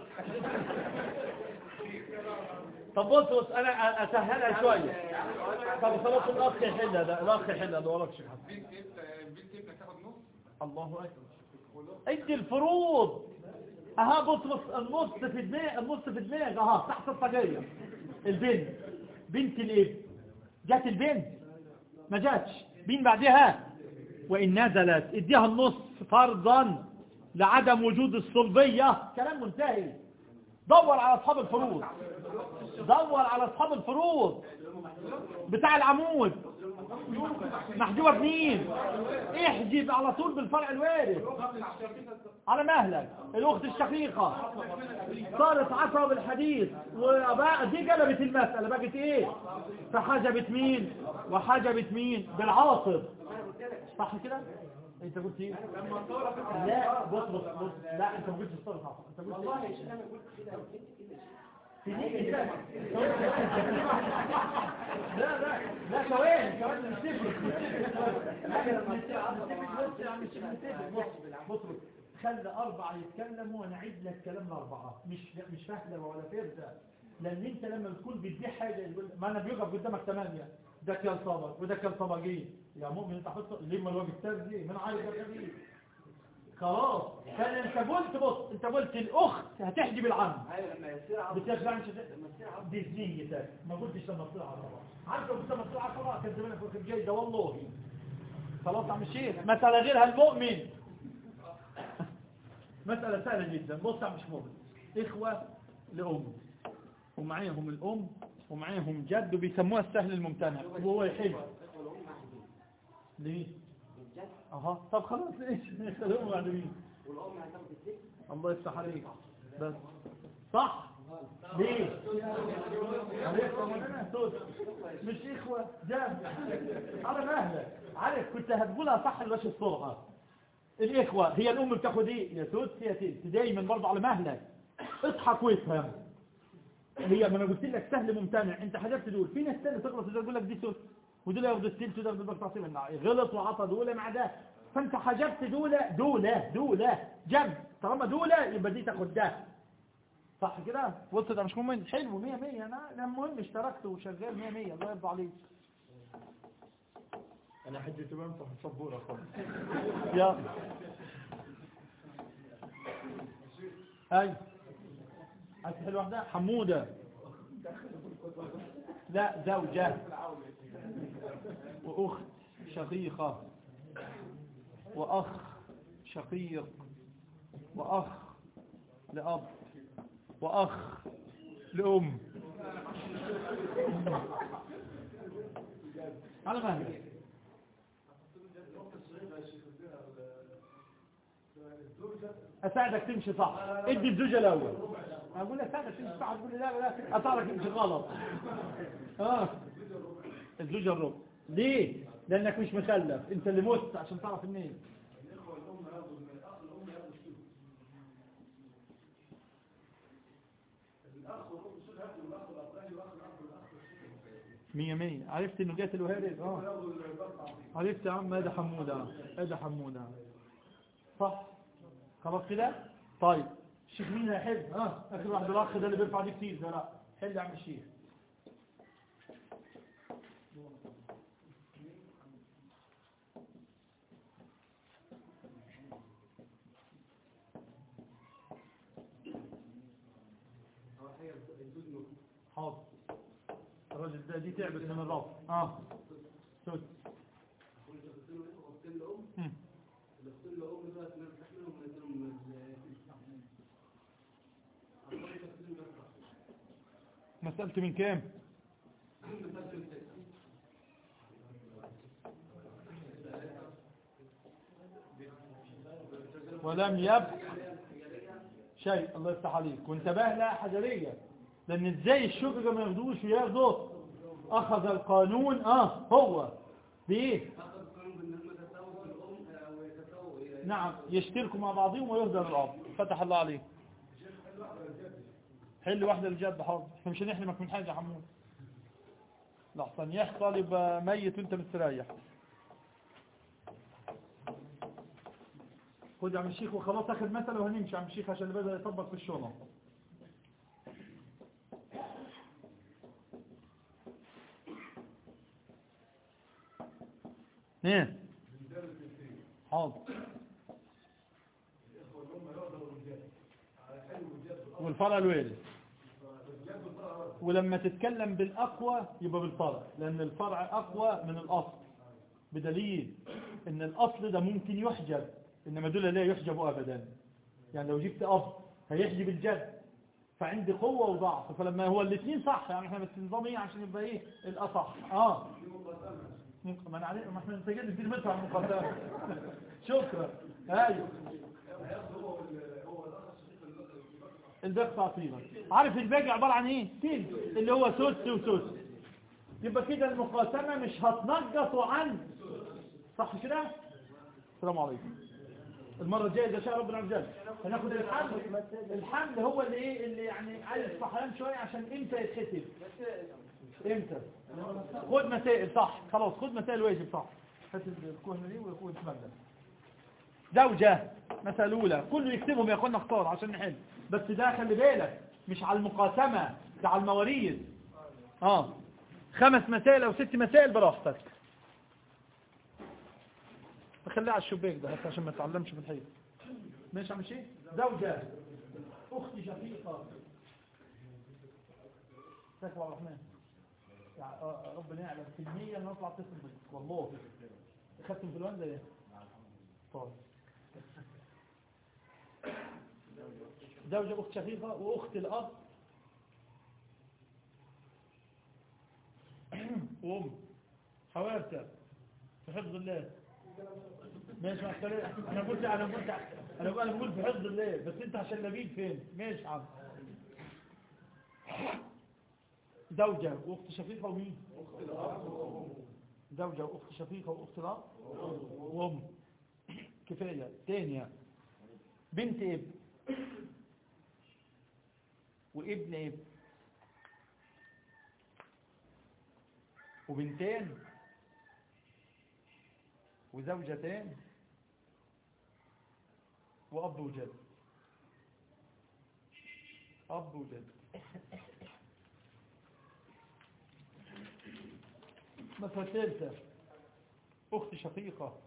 طب بص بص أنا أسهلها شوية طب خلاص الأخ يحلها ده الأخ يحلها ده وراك شيء بنت بنت ابنك تاخد نص الله أكبر ادي الفروض اها بص بص النص في دماغ النص في دماغ اها تحت الطاقية البنت بنت الابن جات البنت ما جاتش مين بعدها وإن نزلت اديها النص فرضا لعدم وجود الصلبية كلام منتهي دور على أصحاب الفروض دور على أصحاب الفروض بتاع العمود محجوبة بمين احجب على طول بالفرع الوارث على مهلك الأخت الشقيقة صارت عصا بالحديث وبقى دي قلبت المسألة بقت ايه فحجبت مين وحجبت مين بالعاصب صح كده انت قلت ايه لا بص بص بص لا انت ما قلتش الصرف عصا انت قلت والله يا شيخ انا قلت كده وكنت كده تنيجي كده. لا لا لا ثواني ثواني مش تفرق مش تفرق لا مش تفرق بص يا عم مش تفرق بص بص بص خلي أربعة يتكلموا وأنا أعيد لك كلام الأربعة مش مش فهلة ولا فردة لأن أنت لما بتكون بتبيع حاجة يقول ما أنا بيقف قدامك ثمانية ده كان صبر وده كان صباجين يا مؤمن أنت حط ليه ما الواجب ترزي من عايز أرزي خلاص كان أنت قلت بص أنت قلت الأخت هتحجب العم ايوه لما يصير عصر بتخلع مش هت- لما يصير عصر دي نيتك ما قلتش لما تصير عصبة عارف لو كنت لما تصير عصبة كان زمانك واخد جاي ده والله خلاص عم الشيخ مسألة غيرها المؤمن مسألة سهلة جدا بص يا عم مش مؤمن إخوة لأم ومعاهم الأم ومعاهم جد وبيسموها السهل الممتنع وهو يحب والام محجوب ليه؟ الجد اها طب خلاص ايش خلوهم معلومين والام هتاخد الست الله يفتح عليك بس صح ليه عليك رمضان صوت. مش اخوة جنب على مهلك عارف كنت هتقولها صح الوش السرعة الاخوة هي الام بتاخد ايه يا سوت يا تلت دايما برضه على مهلك اضحك وافهم هي ما انا قلت لك سهل ممتنع انت حذفت دول في ناس تانية تغلط وده يقول لك دي سوت ودول ياخدوا التلت وده ياخدوا التعصيب غلط وعطى دول مع ده فانت حجبت دول دول دول جنب طالما دول يبقى دي تاخد ده صح كده وصلت ده مش مهم حلو 100 100 انا انا المهم اشتركت وشغال 100 100 الله يرضى عليك أنا حجة بمسح السبورة خالص يلا اي عايز تحل واحدة حمودة لا زوجة وأخت شقيقة وأخ شقيق وأخ لأب وأخ لأم على مهلك اساعدك تمشي صح ادي الزوجة الاول اقول لك اساعدك تمشي صح تقول لي لا لا اساعدك تمشي غلط اه الزوجة الربع ليه لانك مش مخلف انت اللي مت عشان تعرف منين مية مية عرفت انه جات الوهارب اه عرفت يا عم هذا حمودة هذا حمودة صح خلاص كده طيب الشيخ مين هيحل ها اخر واحد الاخ ده اللي بيرفع دي كتير ده لا حل يا عم الشيخ حاضر الراجل ده دي تعبت من الرفض اه سد مم. مسألة من كام ولم يبق شيء الله يفتح عليك وانتبه لها حجرية لان ازاي الشجرة ما ياخدوش وياخده اخذ القانون اه هو بايه نعم يشتركوا مع بعضهم ويهدى الأرض فتح الله عليك حل واحدة الجد حاضر احنا مش هنحرمك من حاجة يا حمود لحظة يحصل يبقى ميت وانت مستريح خد يا عم الشيخ وخلاص اخد مثل وهنمشي يا عم الشيخ عشان اللي بدأ يطبق في الشنط ايه حاضر والفرع الوارث ولما تتكلم بالأقوى يبقى بالفرع لأن الفرع أقوى من الأصل بدليل ان الأصل ده ممكن يحجب إنما دول لا يحجبوا أبدا يعني لو جبت أب هيحجب الجد فعندي قوة وضعف فلما هو الاثنين صح يعني احنا بس نظام ايه عشان يبقى ايه الأصح اه ما انا عليه ما احنا انت جد كتير مدفع المقدمة شكرا ايوه الباقي تعطيلا عارف الباقي عبارة عن ايه تين اللي هو سوس وسوس يبقى كده المقاسمة مش هتنقص عن صح كده السلام عليكم المرة الجاية إذا شاء ربنا عز وجل هناخد الحمل الحمل هو اللي ايه اللي يعني عايز صحيان شوية عشان امتى يتحسب امتى خد مسائل صح خلاص خد مسائل واجب صح هات الكهنة دي ويكون تمام زوجة مسألة أولى كله يكتبهم يا اخوانا اختار عشان نحل بس ده خلي بالك مش على المقاسمة ده على المواريث اه خمس مسائل او ست مسائل براحتك خليها على الشباك ده حتى عشان ما تتعلمش في الحيط ماشي عم شيء زوجة اختي شقيقة شكرا عبد الرحمن يعني آه، ربنا يعلم في المية ان اطلع اتصل بك والله اخدت انفلونزا ايه طيب زوجة أخت شقيقة وأخت الأب وأم حوارتها في حفظ الله ماشي مع السلامة أنا قلت أنا قلت أنا بقول أنا بقول في حفظ الله بس أنت عشان لبيب فين ماشي يا عم زوجة وأخت شقيقة ومين زوجة وأخت شقيقة وأخت الأب وأم كفاية تانية بنت ابن وابن ابن وبنتين وزوجتان وأب وجد أب وجد مثلا ثالثة أخت شقيقة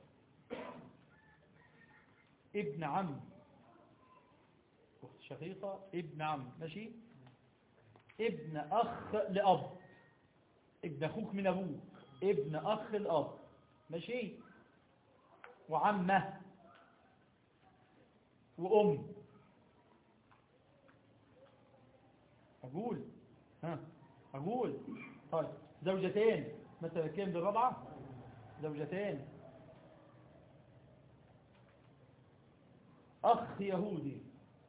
ابن عم أخت شقيقة ابن عم ماشي ابن أخ لأب ابن أخوك من أبوك ابن أخ الأب ماشي وعمة وأم أقول ها أقول طيب زوجتين مثلا كام دي الرابعة زوجتين أخ يهودي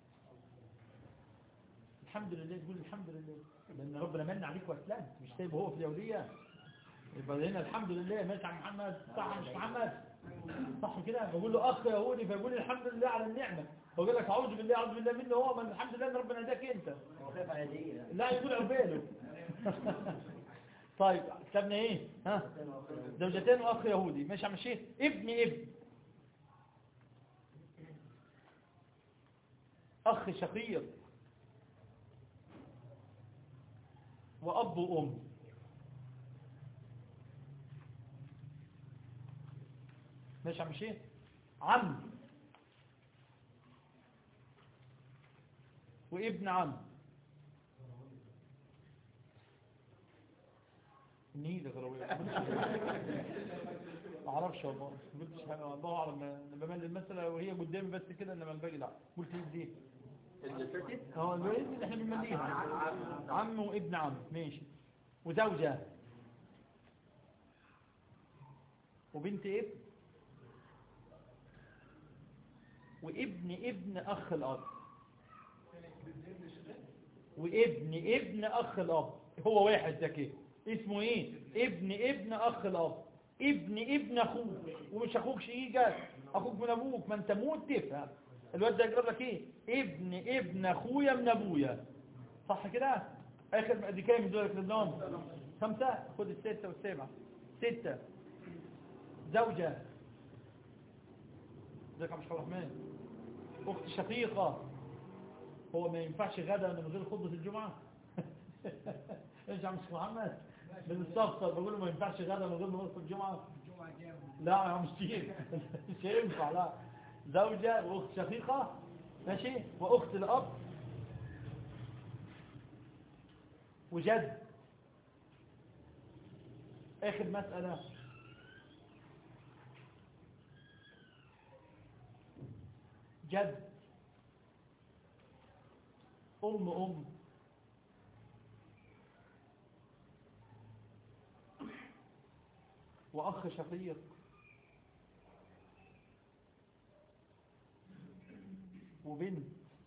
الحمد لله تقول الحمد لله لأن ربنا من عليك وأسلمت مش سايبه هو في اليهودية يبقى هنا الحمد لله ماشي عم محمد صح مش محمد صح كده بقول له أخ يهودي فيقول لي الحمد لله على النعمة فقول لك أعوذ بالله أعوذ بالله منه هو من الحمد لله إن ربنا هداك أنت لا يقول عباله طيب كتبنا ايه ها زوجتين واخ يهودي ماشي عم الشيخ ابن ابن اخ شقيق واب وام ماشي عم الشيخ عم وابن عم نيلة غروية ما اعرفش والله ما قلتش حاجة الله اعلم انا بمل المسألة وهي قدامي بس كده انما الباقي لا قلت دي اللي فاتت اه الولد اللي احنا بنمليها عم وابن عم ماشي وزوجة وبنت ابن وابن ابن اخ الاب وابن ابن اخ الاب هو واحد ده كده اسمه ايه ابن ابن اخ الاب ابن ابن اخوك ومش اخوك شقيقك اخوك من ابوك ما انت موت تفهم الواد ده يقرب لك ايه ابن ابن اخويا من ابويا صح كده اخر دي كام دول كلهم خمسة خد الستة والسبعة ستة زوجة ازيك يا عم شيخ الرحمن اخت شقيقة هو ما ينفعش غدا من غير خطبة الجمعة ايش يا عم شيخ محمد بنستفسر بقول له ما ينفعش غدا من غير خطبة الجمعة الجمعة جاية لا يا عم شيخ مش هينفع لا زوجة واخت شقيقة ماشي واخت الاب وجد اخر مسألة جد ام ام واخ شقيق وبنت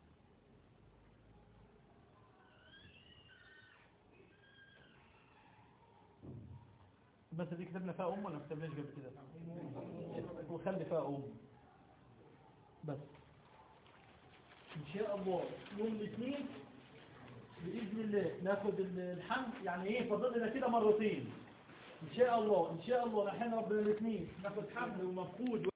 المسألة دي كتبنا فيها أم ولا ما كتبناش قبل كده وخلي فيها أم بس إن شاء الله يوم الاثنين بإذن الله ناخد الحمد يعني إيه فضل لنا كده مرتين إن شاء الله إن شاء الله نحن ربنا الاثنين ناخد حمل ومفقود